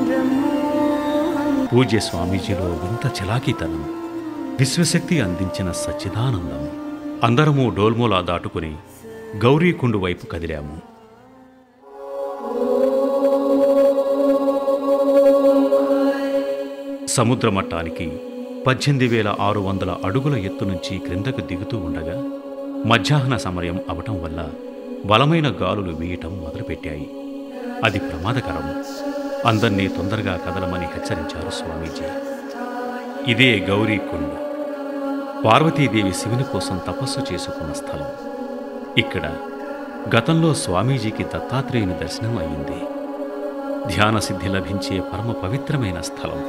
పూజ్య స్వామీజీలో వింత చలాకీతనం విశ్వశక్తి అందించిన సచ్చిదానందం అందరము డోల్మోలా దాటుకుని గౌరీకుండు వైపు కదిలాము సముద్ర మట్టానికి పద్దెనిమిది వేల ఆరు వందల అడుగుల ఎత్తు నుంచి క్రిందకు దిగుతూ ఉండగా మధ్యాహ్న సమయం అవటం వల్ల బలమైన గాలులు వీయటం మొదలుపెట్టాయి అది ప్రమాదకరం అందర్నీ తొందరగా కదలమని హెచ్చరించారు స్వామీజీ ఇదే గౌరీకుండ్ పార్వతీదేవి శివుని కోసం తపస్సు చేసుకున్న స్థలం ఇక్కడ గతంలో స్వామీజీకి దత్తాత్రేయుని దర్శనం అయింది ధ్యాన సిద్ధి లభించే పరమ పవిత్రమైన స్థలం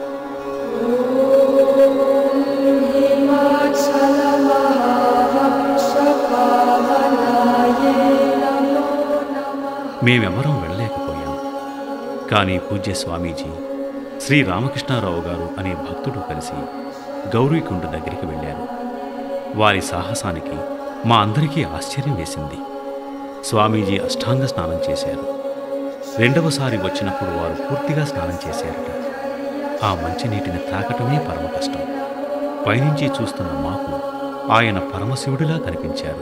మేమెవరం వెళ్ళలేకపోయాం కానీ పూజ్య స్వామీజీ శ్రీ రామకృష్ణారావు గారు అనే భక్తుడు కలిసి గౌరీకుండ దగ్గరికి వెళ్ళారు వారి సాహసానికి మా అందరికీ ఆశ్చర్యం వేసింది స్వామీజీ అష్టాంగ స్నానం చేశారు రెండవసారి వచ్చినప్పుడు వారు పూర్తిగా స్నానం చేశారట ఆ మంచినీటిని తాకటమే పరమ కష్టం పైనుంచి చూస్తున్న మాకు ఆయన పరమశివుడిలా కనిపించారు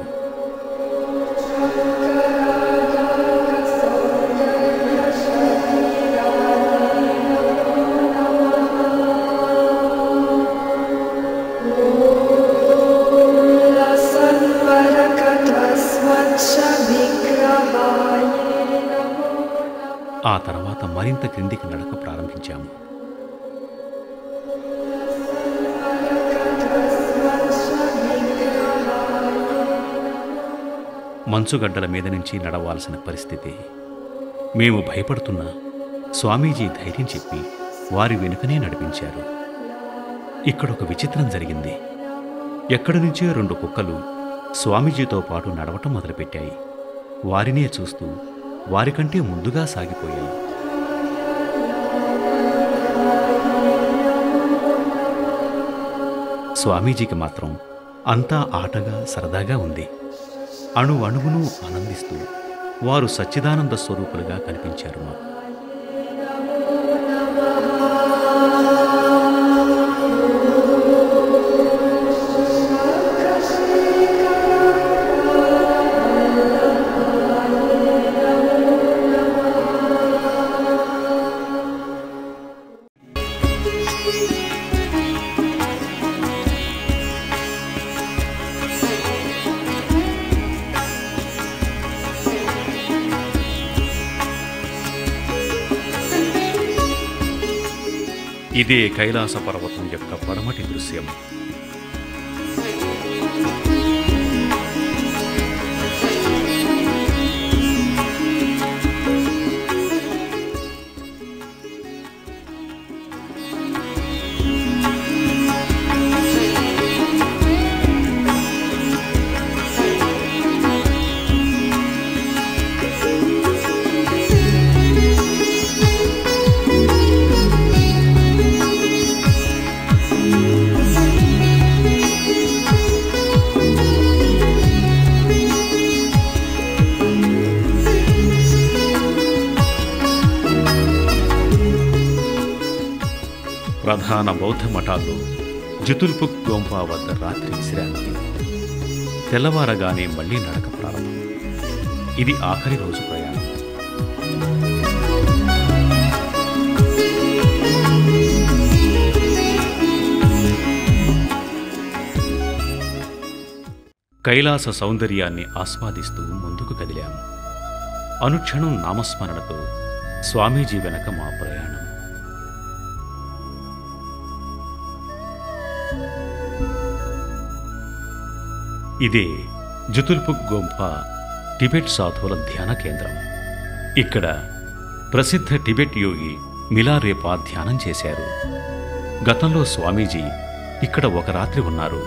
ఆ తర్వాత మరింత క్రిందికి నడక ప్రారంభించాము మంచుగడ్డల మీద నుంచి నడవాల్సిన పరిస్థితి మేము భయపడుతున్నా స్వామీజీ ధైర్యం చెప్పి వారి వెనుకనే నడిపించారు ఇక్కడ ఒక విచిత్రం జరిగింది ఎక్కడి నుంచో రెండు కుక్కలు స్వామీజీతో పాటు నడవటం మొదలుపెట్టాయి వారినే చూస్తూ వారికంటే ముందుగా సాగిపోయాయి స్వామీజీకి మాత్రం అంతా ఆటగా సరదాగా ఉంది అణు అణువును ఆనందిస్తూ వారు సచ్చిదానంద స్వరూపులుగా కనిపించారు మాకు ఇదే కైలాస పర్వతం యొక్క పడమటి దృశ్యం ప్రధాన బౌద్ధ మఠాల్లో జితుల్పుక్ గోంపా వద్ద రాత్రి విశ్రాంతి తెల్లవారగానే మళ్ళీ నడక ప్రారంభం ఇది ఆఖరి రోజు ప్రయాణం కైలాస సౌందర్యాన్ని ఆస్వాదిస్తూ ముందుకు కదిలాము అనుక్షణం నామస్మరణతో స్వామీజీ వెనక మా ప్రయాణం ఇదే జుతుల్పుక్ గోంఫా టిబెట్ సాధువుల ధ్యాన కేంద్రం ఇక్కడ ప్రసిద్ధ టిబెట్ యోగి మిలారేపా ధ్యానం చేశారు గతంలో స్వామీజీ ఇక్కడ ఒక రాత్రి ఉన్నారు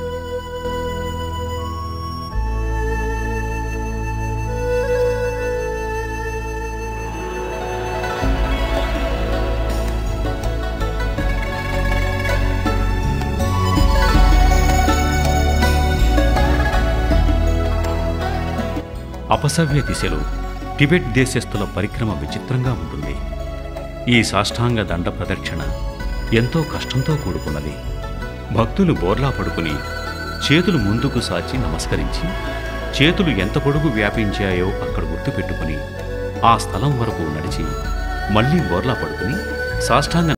అపసవ్య దిశలో టిబెట్ దేశస్థుల పరిక్రమ విచిత్రంగా ఉంటుంది ఈ సాష్టాంగ దండ ప్రదక్షిణ ఎంతో కష్టంతో కూడుకున్నది భక్తులు బోర్లా పడుకుని చేతులు ముందుకు సాచి నమస్కరించి చేతులు ఎంత పొడుగు వ్యాపించాయో అక్కడ గుర్తుపెట్టుకుని ఆ స్థలం వరకు నడిచి మళ్ళీ బోర్లా పడుకుని సాష్టాంగ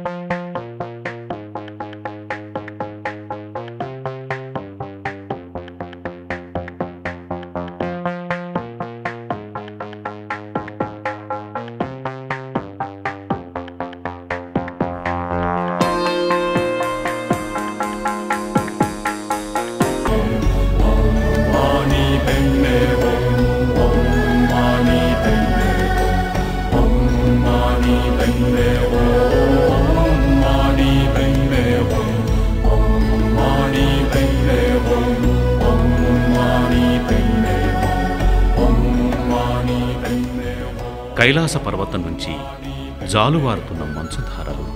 కైలాస పర్వతం నుంచి జాలువారుతున్న మంచుధారలు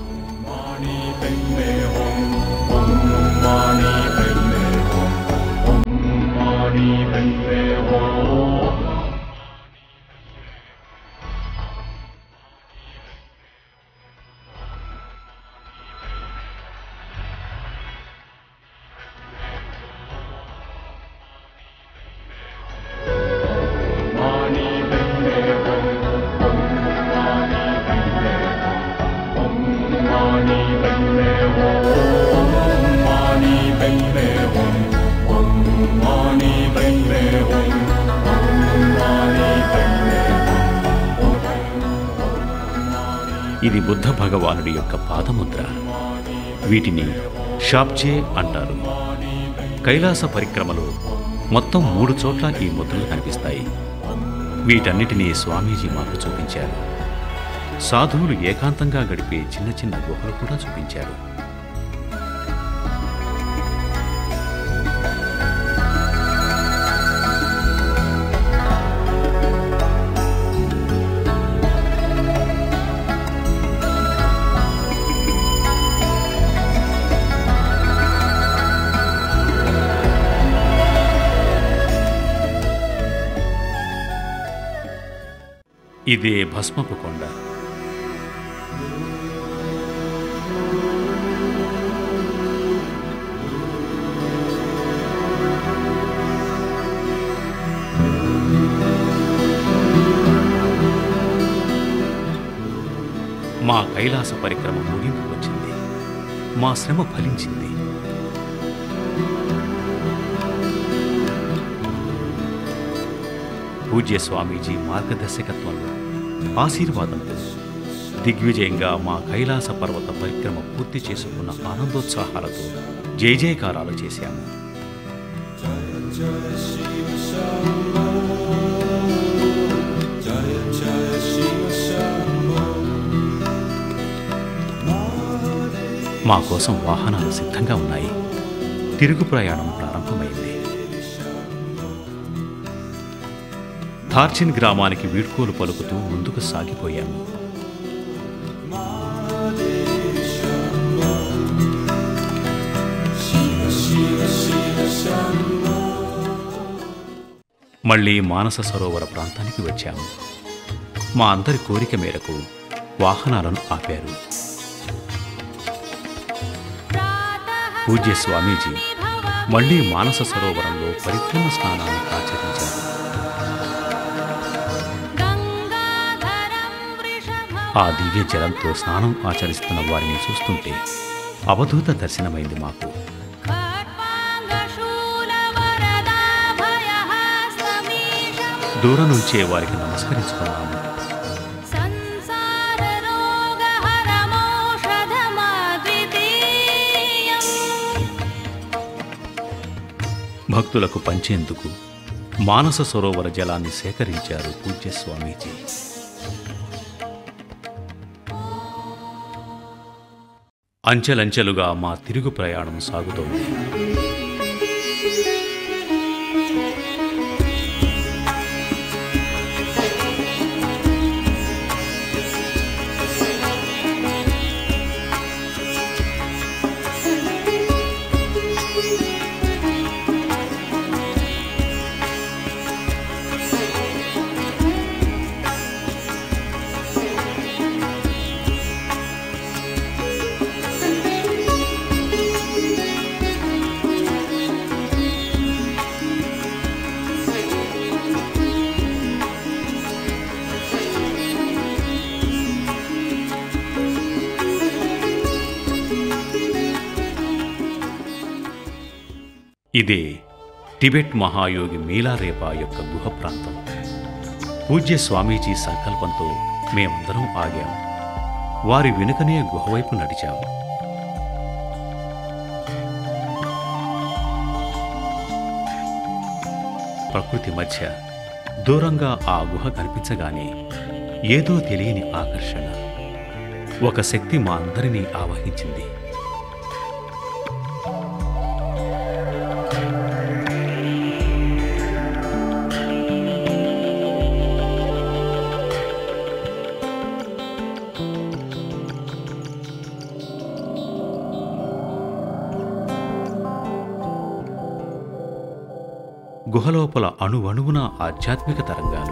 ఇది బుద్ధ భగవానుడి యొక్క పాదముద్ర వీటిని షాప్జే అంటారు కైలాస పరిక్రమలో మొత్తం మూడు చోట్ల ఈ ముద్రలు కనిపిస్తాయి వీటన్నిటినీ స్వామీజీ మాకు చూపించారు సాధువులు ఏకాంతంగా గడిపే చిన్న చిన్న గుహలు కూడా చూపించారు ఇదే భస్మపు కొండ మా కైలాస పరిక్రమ ముగింపు వచ్చింది మా శ్రమ ఫలించింది పూజ్య స్వామీజీ మార్గదర్శకత్వంలో ఆశీర్వాదంతో దిగ్విజయంగా మా కైలాస పర్వత పరిక్రమ పూర్తి చేసుకున్న ఆనందోత్సాహాలతో జయ జయకారాలు చేశాము మా కోసం వాహనాలు సిద్ధంగా ఉన్నాయి తిరుగు ప్రయాణం ప్రారంభమైంది థార్చిన్ గ్రామానికి వీడ్కోలు పలుకుతూ ముందుకు సాగిపోయాము మళ్ళీ మానస సరోవర ప్రాంతానికి వచ్చాము మా అందరి కోరిక మేరకు వాహనాలను ఆపారు పూజ్య స్వామీజీ మళ్ళీ మానస సరోవరంలో పరిక్రమ స్నానాన్ని ఆచరించారు ఆ దివ్య జలంతో స్నానం ఆచరిస్తున్న వారిని చూస్తుంటే అవధూత దర్శనమైంది మాకు దూరం నుంచే వారికి నమస్కరించుకున్నాము భక్తులకు పంచేందుకు మానస సరోవర జలాన్ని సేకరించారు పూజ్య స్వామీజీ అంచెలంచెలుగా మా తిరుగు ప్రయాణం సాగుతోంది ఇదే టిబెట్ మహాయోగి మీలారేపా యొక్క గుహ ప్రాంతం పూజ్య స్వామీజీ సంకల్పంతో మేమందరం ఆగాం వారి వెనుకనే గుహవైపు నడిచాం ప్రకృతి మధ్య దూరంగా ఆ గుహ కనిపించగానే ఏదో తెలియని ఆకర్షణ ఒక శక్తి మా అందరినీ ఆవహించింది గుహలోపల అణువణువున ఆధ్యాత్మిక తరంగాలు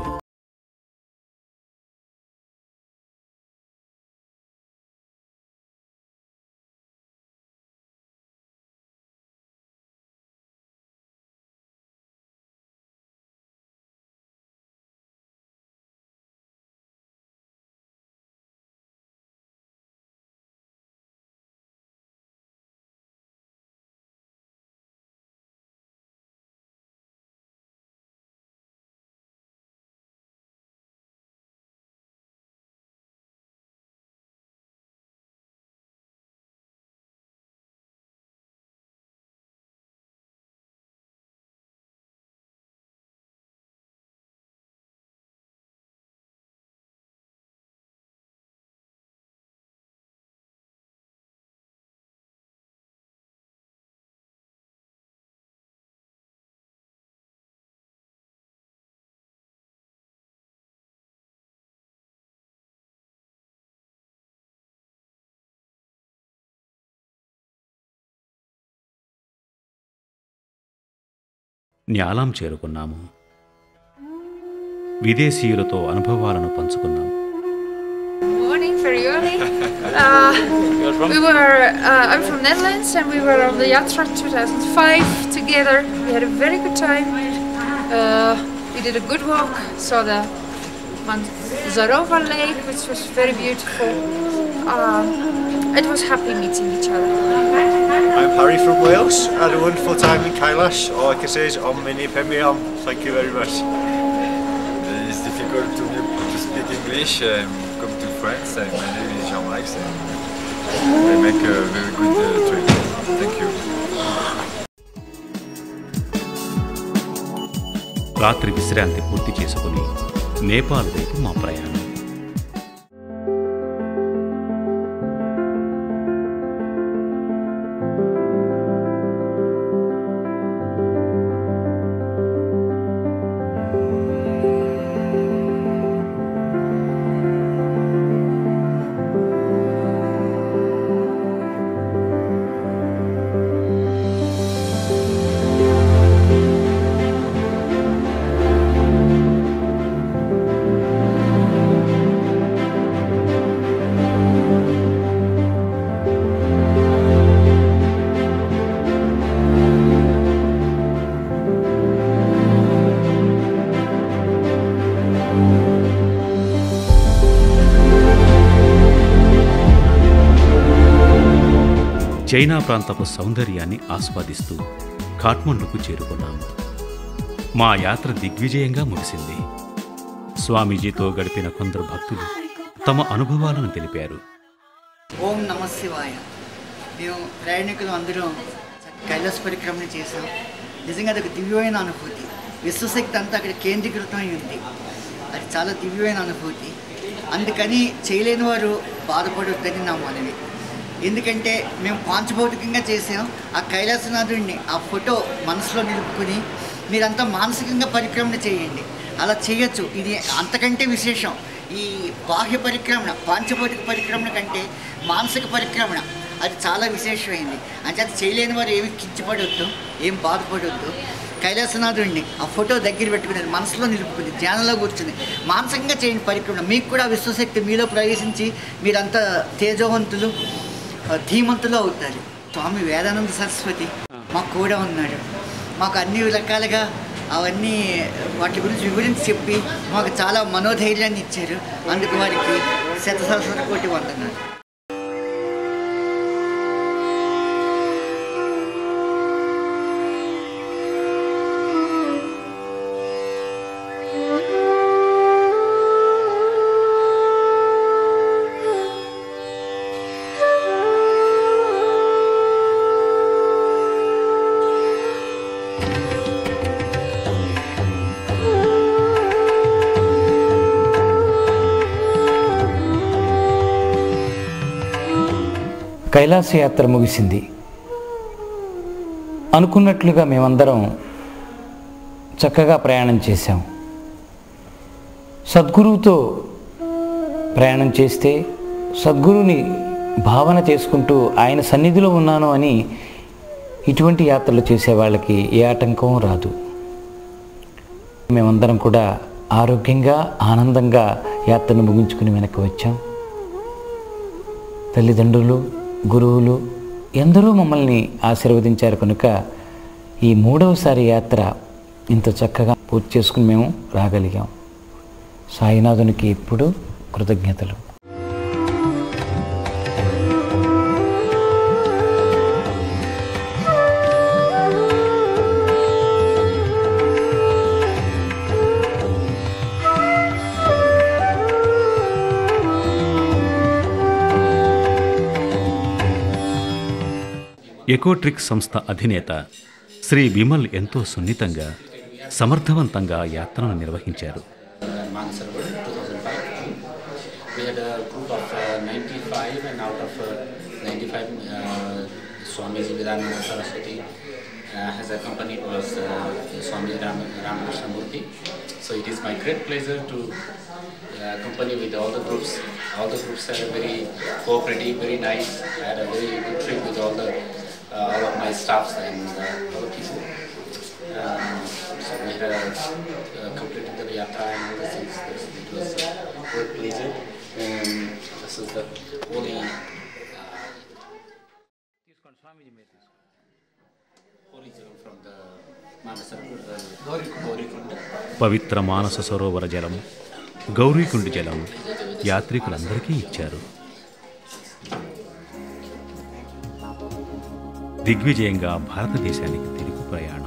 న్యాలాం చేరుకున్నాము విదేశీయులతో అనుభవాలను పంచుకున్నాం morning, very early. Uh, we were. Uh, I'm from Netherlands, and we were on the Yatra 2005 together. We had a very good time. Uh, we did a good walk. Saw the Mount Zarova Lake, which was very beautiful. Um, it was happy meeting each other. I'm Harry from Wales. I had a wonderful time in Kailash. All I can say is Om Mini Padme Hum. Thank you very much. It's difficult to me to speak English. Um, come to France. And my name is Jean-Max. And I make a very good uh, trip. Thank you. రాత్రి విశ్రాంతి పూర్తి చేసుకుని నేపాల్ వైపు మా ప్రయాణం China ప్రాంతపు సౌందర్యాన్ని ఆస్వాదిస్తూ ఖాట్మండుకు చేరుకున్నాము మా యాత్ర దిగ్విజయంగా ముగిసింది స్వామీజీతో గడిపిన కొందరు భక్తులు తమ అనుభవాలను తెలిపారు ఓం నమ శివాయ మేము ప్రయాణికులు అందరం కైలాస పరిక్రమణ చేసాం నిజంగా అది ఒక దివ్యమైన అనుభూతి విశ్వశక్తి అంతా అక్కడ కేంద్రీకృతమై ఉంది అది చాలా దివ్యమైన అనుభూతి అందుకని చేయలేని వారు బాధపడొద్దని నా మనవి ఎందుకంటే మేము పాంచభౌతికంగా చేసాం ఆ కైలాసనాథుడిని ఆ ఫోటో మనసులో నిలుపుకుని మీరంతా మానసికంగా పరిక్రమణ చేయండి అలా చేయొచ్చు ఇది అంతకంటే విశేషం ఈ బాహ్య పరిక్రమణ పాంచభౌతిక పరిక్రమణ కంటే మానసిక పరిక్రమణ అది చాలా విశేషమైంది అంచేత చేయలేని వారు ఏమి కించపడొద్దు ఏం బాధపడొద్దు కైలాసనాథుడిని ఆ ఫోటో దగ్గర పెట్టుకుని మనసులో నిలుపుకుని ధ్యానంలో కూర్చుని మానసికంగా చేయండి పరిక్రమణ మీకు కూడా విశ్వశక్తి మీలో ప్రవేశించి మీరంతా తేజవంతులు ఆ, ధీమంతులు అవుతారు స్వామి వేదానంద సరస్వతి మాకు కూడా ఉన్నాడు మాకు అన్ని రకాలుగా అవన్నీ వాటి గురించి వివరించి చెప్పి మాకు చాలా మనోధైర్యాన్ని ఇచ్చారు అందుకు వారికి శత సహస్ర కోటి వందనాలు కైలాస యాత్ర ముగిసింది అనుకున్నట్లుగా మేమందరం చక్కగా ప్రయాణం చేశాం సద్గురువుతో ప్రయాణం చేస్తే సద్గురువుని భావన చేసుకుంటూ ఆయన సన్నిధిలో ఉన్నాను అని ఇటువంటి యాత్రలు చేసే వాళ్ళకి ఏ ఆటంకం రాదు మేమందరం కూడా ఆరోగ్యంగా ఆనందంగా యాత్రను ముగించుకుని వెనక్కి వచ్చాం తల్లిదండ్రులు గురువులు ఎందరో మమ్మల్ని ఆశీర్వదించారు కనుక ఈ మూడవసారి యాత్ర ఇంత చక్కగా పూర్తి చేసుకుని మేము రాగలిగాం సాయినాథునికి ఎప్పుడు కృతజ్ఞతలు ఎకోట్రిక్ సంస్థ అధినేత శ్రీ విమల్ ఎంతో సున్నితంగా సమర్థవంతంగా యాత్రను నిర్వహించారు Mansarovar 2005. We had a group of uh, 95 and out of uh, 95 uh, Swamiji Vidananda Saraswati uh, has accompanied was uh, Swami Ram, Ramakrishna Murthy. So it is my great pleasure to uh, accompany with all the groups. All the groups are very cooperative, very nice. I had a very good trip with all the uh, all of my staffs and uh, all the people. Um, so we had uh, completed the yatra and all the things. It was a great pleasure. Um, this is the holy. Uh, holy jal from the Manasarpur, uh, Gaurikunda. పవిత్ర మానస సరోవర జలం గౌరీకుండి జలం యాత్రికులందరికీ ఇచ్చారు దిగ్విజయంగా భారతదేశానికి తిరుగు ప్రయాణం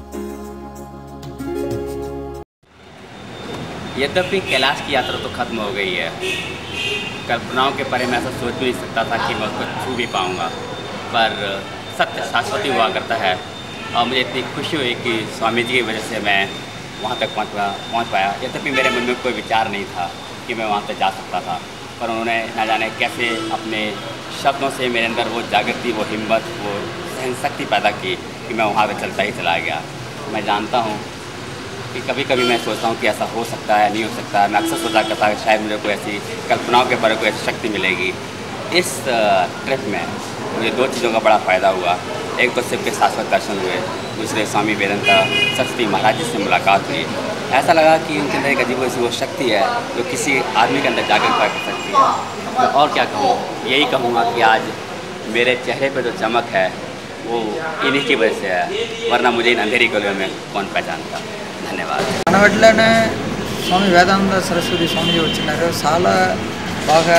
यद्यपि कैलाश की यात्रा तो खत्म हो गई है कल्पनाओं के परे मैं ऐसा सोच भी नहीं सकता था कि मैं उसको छू भी पाऊँगा पर सत्य शाश्वती हुआ करता है और मुझे इतनी खुशी हुई कि स्वामी जी की वजह से मैं वहाँ तक पहुँच पाया पहुँच पाया यद्यपि मेरे मन में कोई विचार नहीं था कि मैं वहाँ तक जा सकता था पर उन्होंने ना जाने कैसे अपने शब्दों से मेरे अंदर वो जागृति वो हिम्मत वो सहन शक्ति पैदा की कि मैं वहाँ तक चलता ही चला गया मैं जानता हूँ कि कभी कभी मैं सोचता हूँ कि ऐसा हो सकता है नहीं हो सकता है मैं अक्सर सोचा करता कि शायद मुझे कोई ऐसी कल्पनाओं के बारे कोई ऐसी शक्ति मिलेगी इस ट्रिप में मुझे दो चीज़ों का बड़ा फ़ायदा हुआ एक तो शिव के शाश्वत दर्शन हुए दूसरे स्वामी वेदंता सरस्वती महाराज जी से मुलाकात हुई ऐसा लगा कि उनके अंदर एक अजीब सी वो शक्ति है जो किसी आदमी के अंदर जागृत कर सकती है मैं और क्या कहूँ यही कहूँगा कि आज मेरे चेहरे पर जो चमक है वो इन्हीं की वजह से है वरना मुझे इन अंधेरी गलियों में कौन पहचानता ధన్యవాదాలు మనవట్లోనే స్వామి వేదానంద సరస్వతి స్వామిజీ వచ్చినారు చాలా బాగా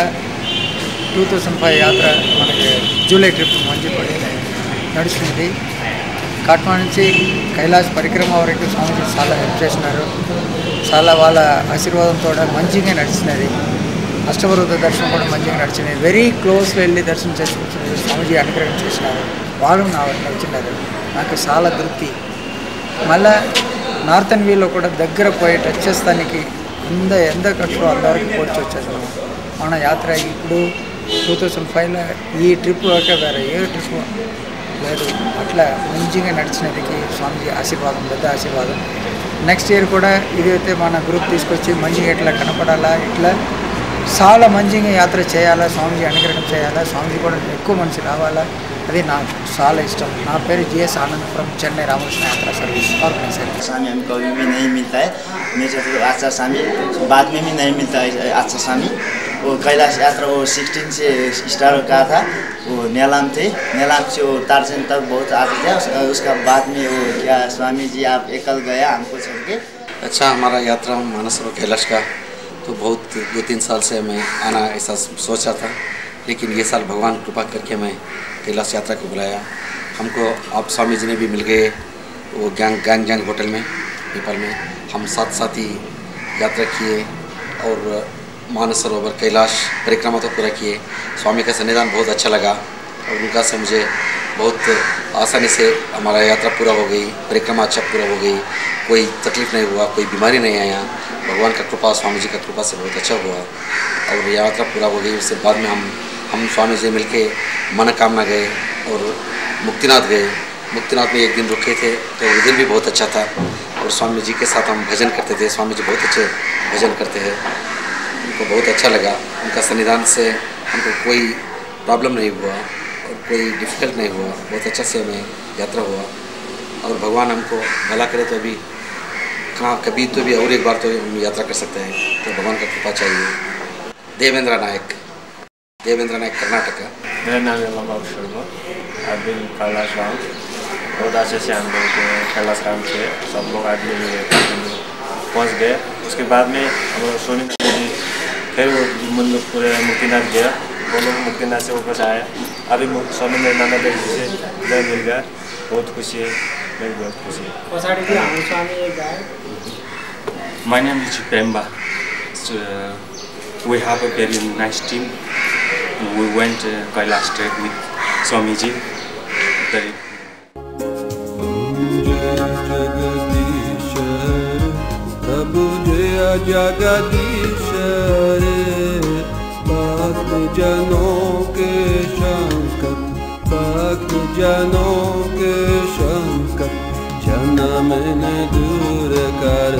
టూ థౌజండ్ ఫైవ్ యాత్ర మనకి జూలై ట్రిప్ మంచి పడి నడుస్తుంది కాట్మా నుంచి కైలాస్ పరిక్రమ వరకు స్వామిజీ చాలా హెల్ప్ చేసినారు చాలా వాళ్ళ ఆశీర్వాదంతో మంచిగా నడిచినది అష్టవరుద దర్శనం కూడా మంచిగా నడిచినది వెరీ క్లోజ్ వెళ్ళి దర్శనం చేసుకుంటున్నారు స్వామిజీ అనుగ్రహం చేసినారు వాళ్ళు నా వచ్చినారు నాకు చాలా తృప్తి మళ్ళా నార్థన్ వ్యూలో కూడా దగ్గర పోయి టచ్ చేస్తానికి అంద ఎంత ఖర్చు అందరికి పోర్చి వచ్చేసాము మన యాత్ర ఇప్పుడు టూ థౌజండ్ ఫైవ్లో ఈ ట్రిప్ వరకే వేరే ఏ ట్రిప్ లేదు అట్లా మంచిగా నడిచినదికి స్వామిజీ ఆశీర్వాదం పెద్ద ఆశీర్వాదం నెక్స్ట్ ఇయర్ కూడా ఇదైతే మన గ్రూప్ తీసుకొచ్చి మంచిగా ఇట్లా కనపడాలా ఇట్లా చాలా మంచిగా యాత్ర చేయాలా స్వామిజీ అనుగ్రహం చేయాలా స్వామిజీ కూడా ఎక్కువ మనిషి రావాలా అది నాకు చాలా ఇష్టం నా పేరు GS Anand from Chennai Ramakrishna Yatra service organiser स्वामी हमें कभी भी नहीं मिलता है मेरे साथ आचार स्वामी बाद में भी नहीं मिलता है आचार स्वामी वो कैलाश यात्रा वो सिक्सटीन से स्टार्ट कहा था वो नेलाम थे नेलाम से वो तारसेन तक बहुत आते थे उस, उसका बाद में वो क्या स्वामी जी आप एकल गया हमको छोड़ के अच्छा हमारा यात्रा मानसरोवर कैलाश का तो बहुत दो तीन साल से मैं आना ऐसा सोचा था लेकिन ये साल भगवान कृपा करके मैं कैलाश यात्रा को बुलाया हमको आप स्वामी जी ने भी मिल गए वो गैंग गैंग गैंग होटल में पीपल में हम साथ साथ ही यात्रा किए और मानस सरोवर कैलाश परिक्रमा तो पूरा किए स्वामी का सन्निधान बहुत अच्छा लगा और उनका से मुझे बहुत आसानी से हमारा यात्रा पूरा हो गई परिक्रमा अच्छा पूरा हो गई कोई तकलीफ नहीं हुआ कोई बीमारी नहीं आया भगवान का कृपा स्वामी जी का कृपा से बहुत अच्छा हुआ और यात्रा पूरा हो गई उसके बाद में हम हम स्वामी जी मिलके मनोकामना गए और मुक्तिनाथ गए मुक्तिनाथ में एक दिन रुके थे तो वो दिन भी बहुत अच्छा था और स्वामी जी के साथ हम भजन करते थे स्वामी जी बहुत अच्छे भजन करते हैं उनको बहुत अच्छा लगा उनका सन्निधान से हमको कोई प्रॉब्लम नहीं हुआ और कोई डिफ़िकल्ट नहीं हुआ बहुत अच्छा से हमें यात्रा हुआ और भगवान हमको भला करे तो अभी कहाँ कभी तो भी और एक बार तो हम यात्रा कर सकते हैं तो भगवान का कृपा चाहिए देवेंद्र नायक देवेंद्र नायक कर्नाटक मेरा नाम है लंबाब शर्मा I've been कैलाश राम बहुत अच्छे से हम लोग कैलाश राम थे सब लोग आदमी पहुँच गए उसके बाद में हम लोग सोनी जी फिर वो मतलब पूरे मुक्तिनाथ गया वो लोग मुक्तिनाथ से वापस आए अभी मु- स्वामी मेरे नाना देव जी से जय मिल गया बहुत खुशी है मैं भी बहुत खुशी है My name is Pemba. So, uh, we have a very nice team. We went uh, Kailash trek with Swamiji. Very प्रभु जय जगदीश्वर भक्त जनों के शंकर भक्त जनों के शंकर जन्म न दूर कर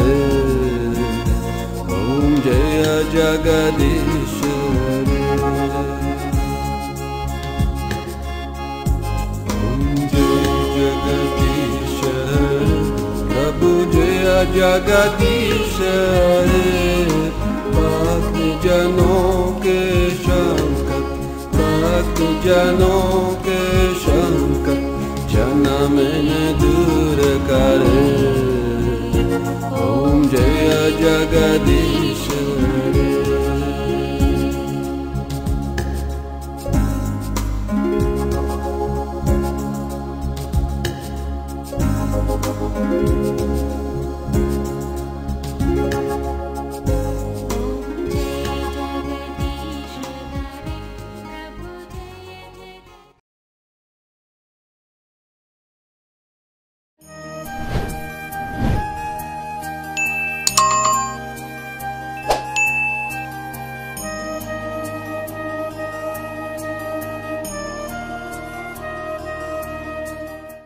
ओम जय जगदीश्वर ओम जय जगदीश्वर प्रभु जय जगदीश्वर भक्त जनों के शंकर भक्त जनों के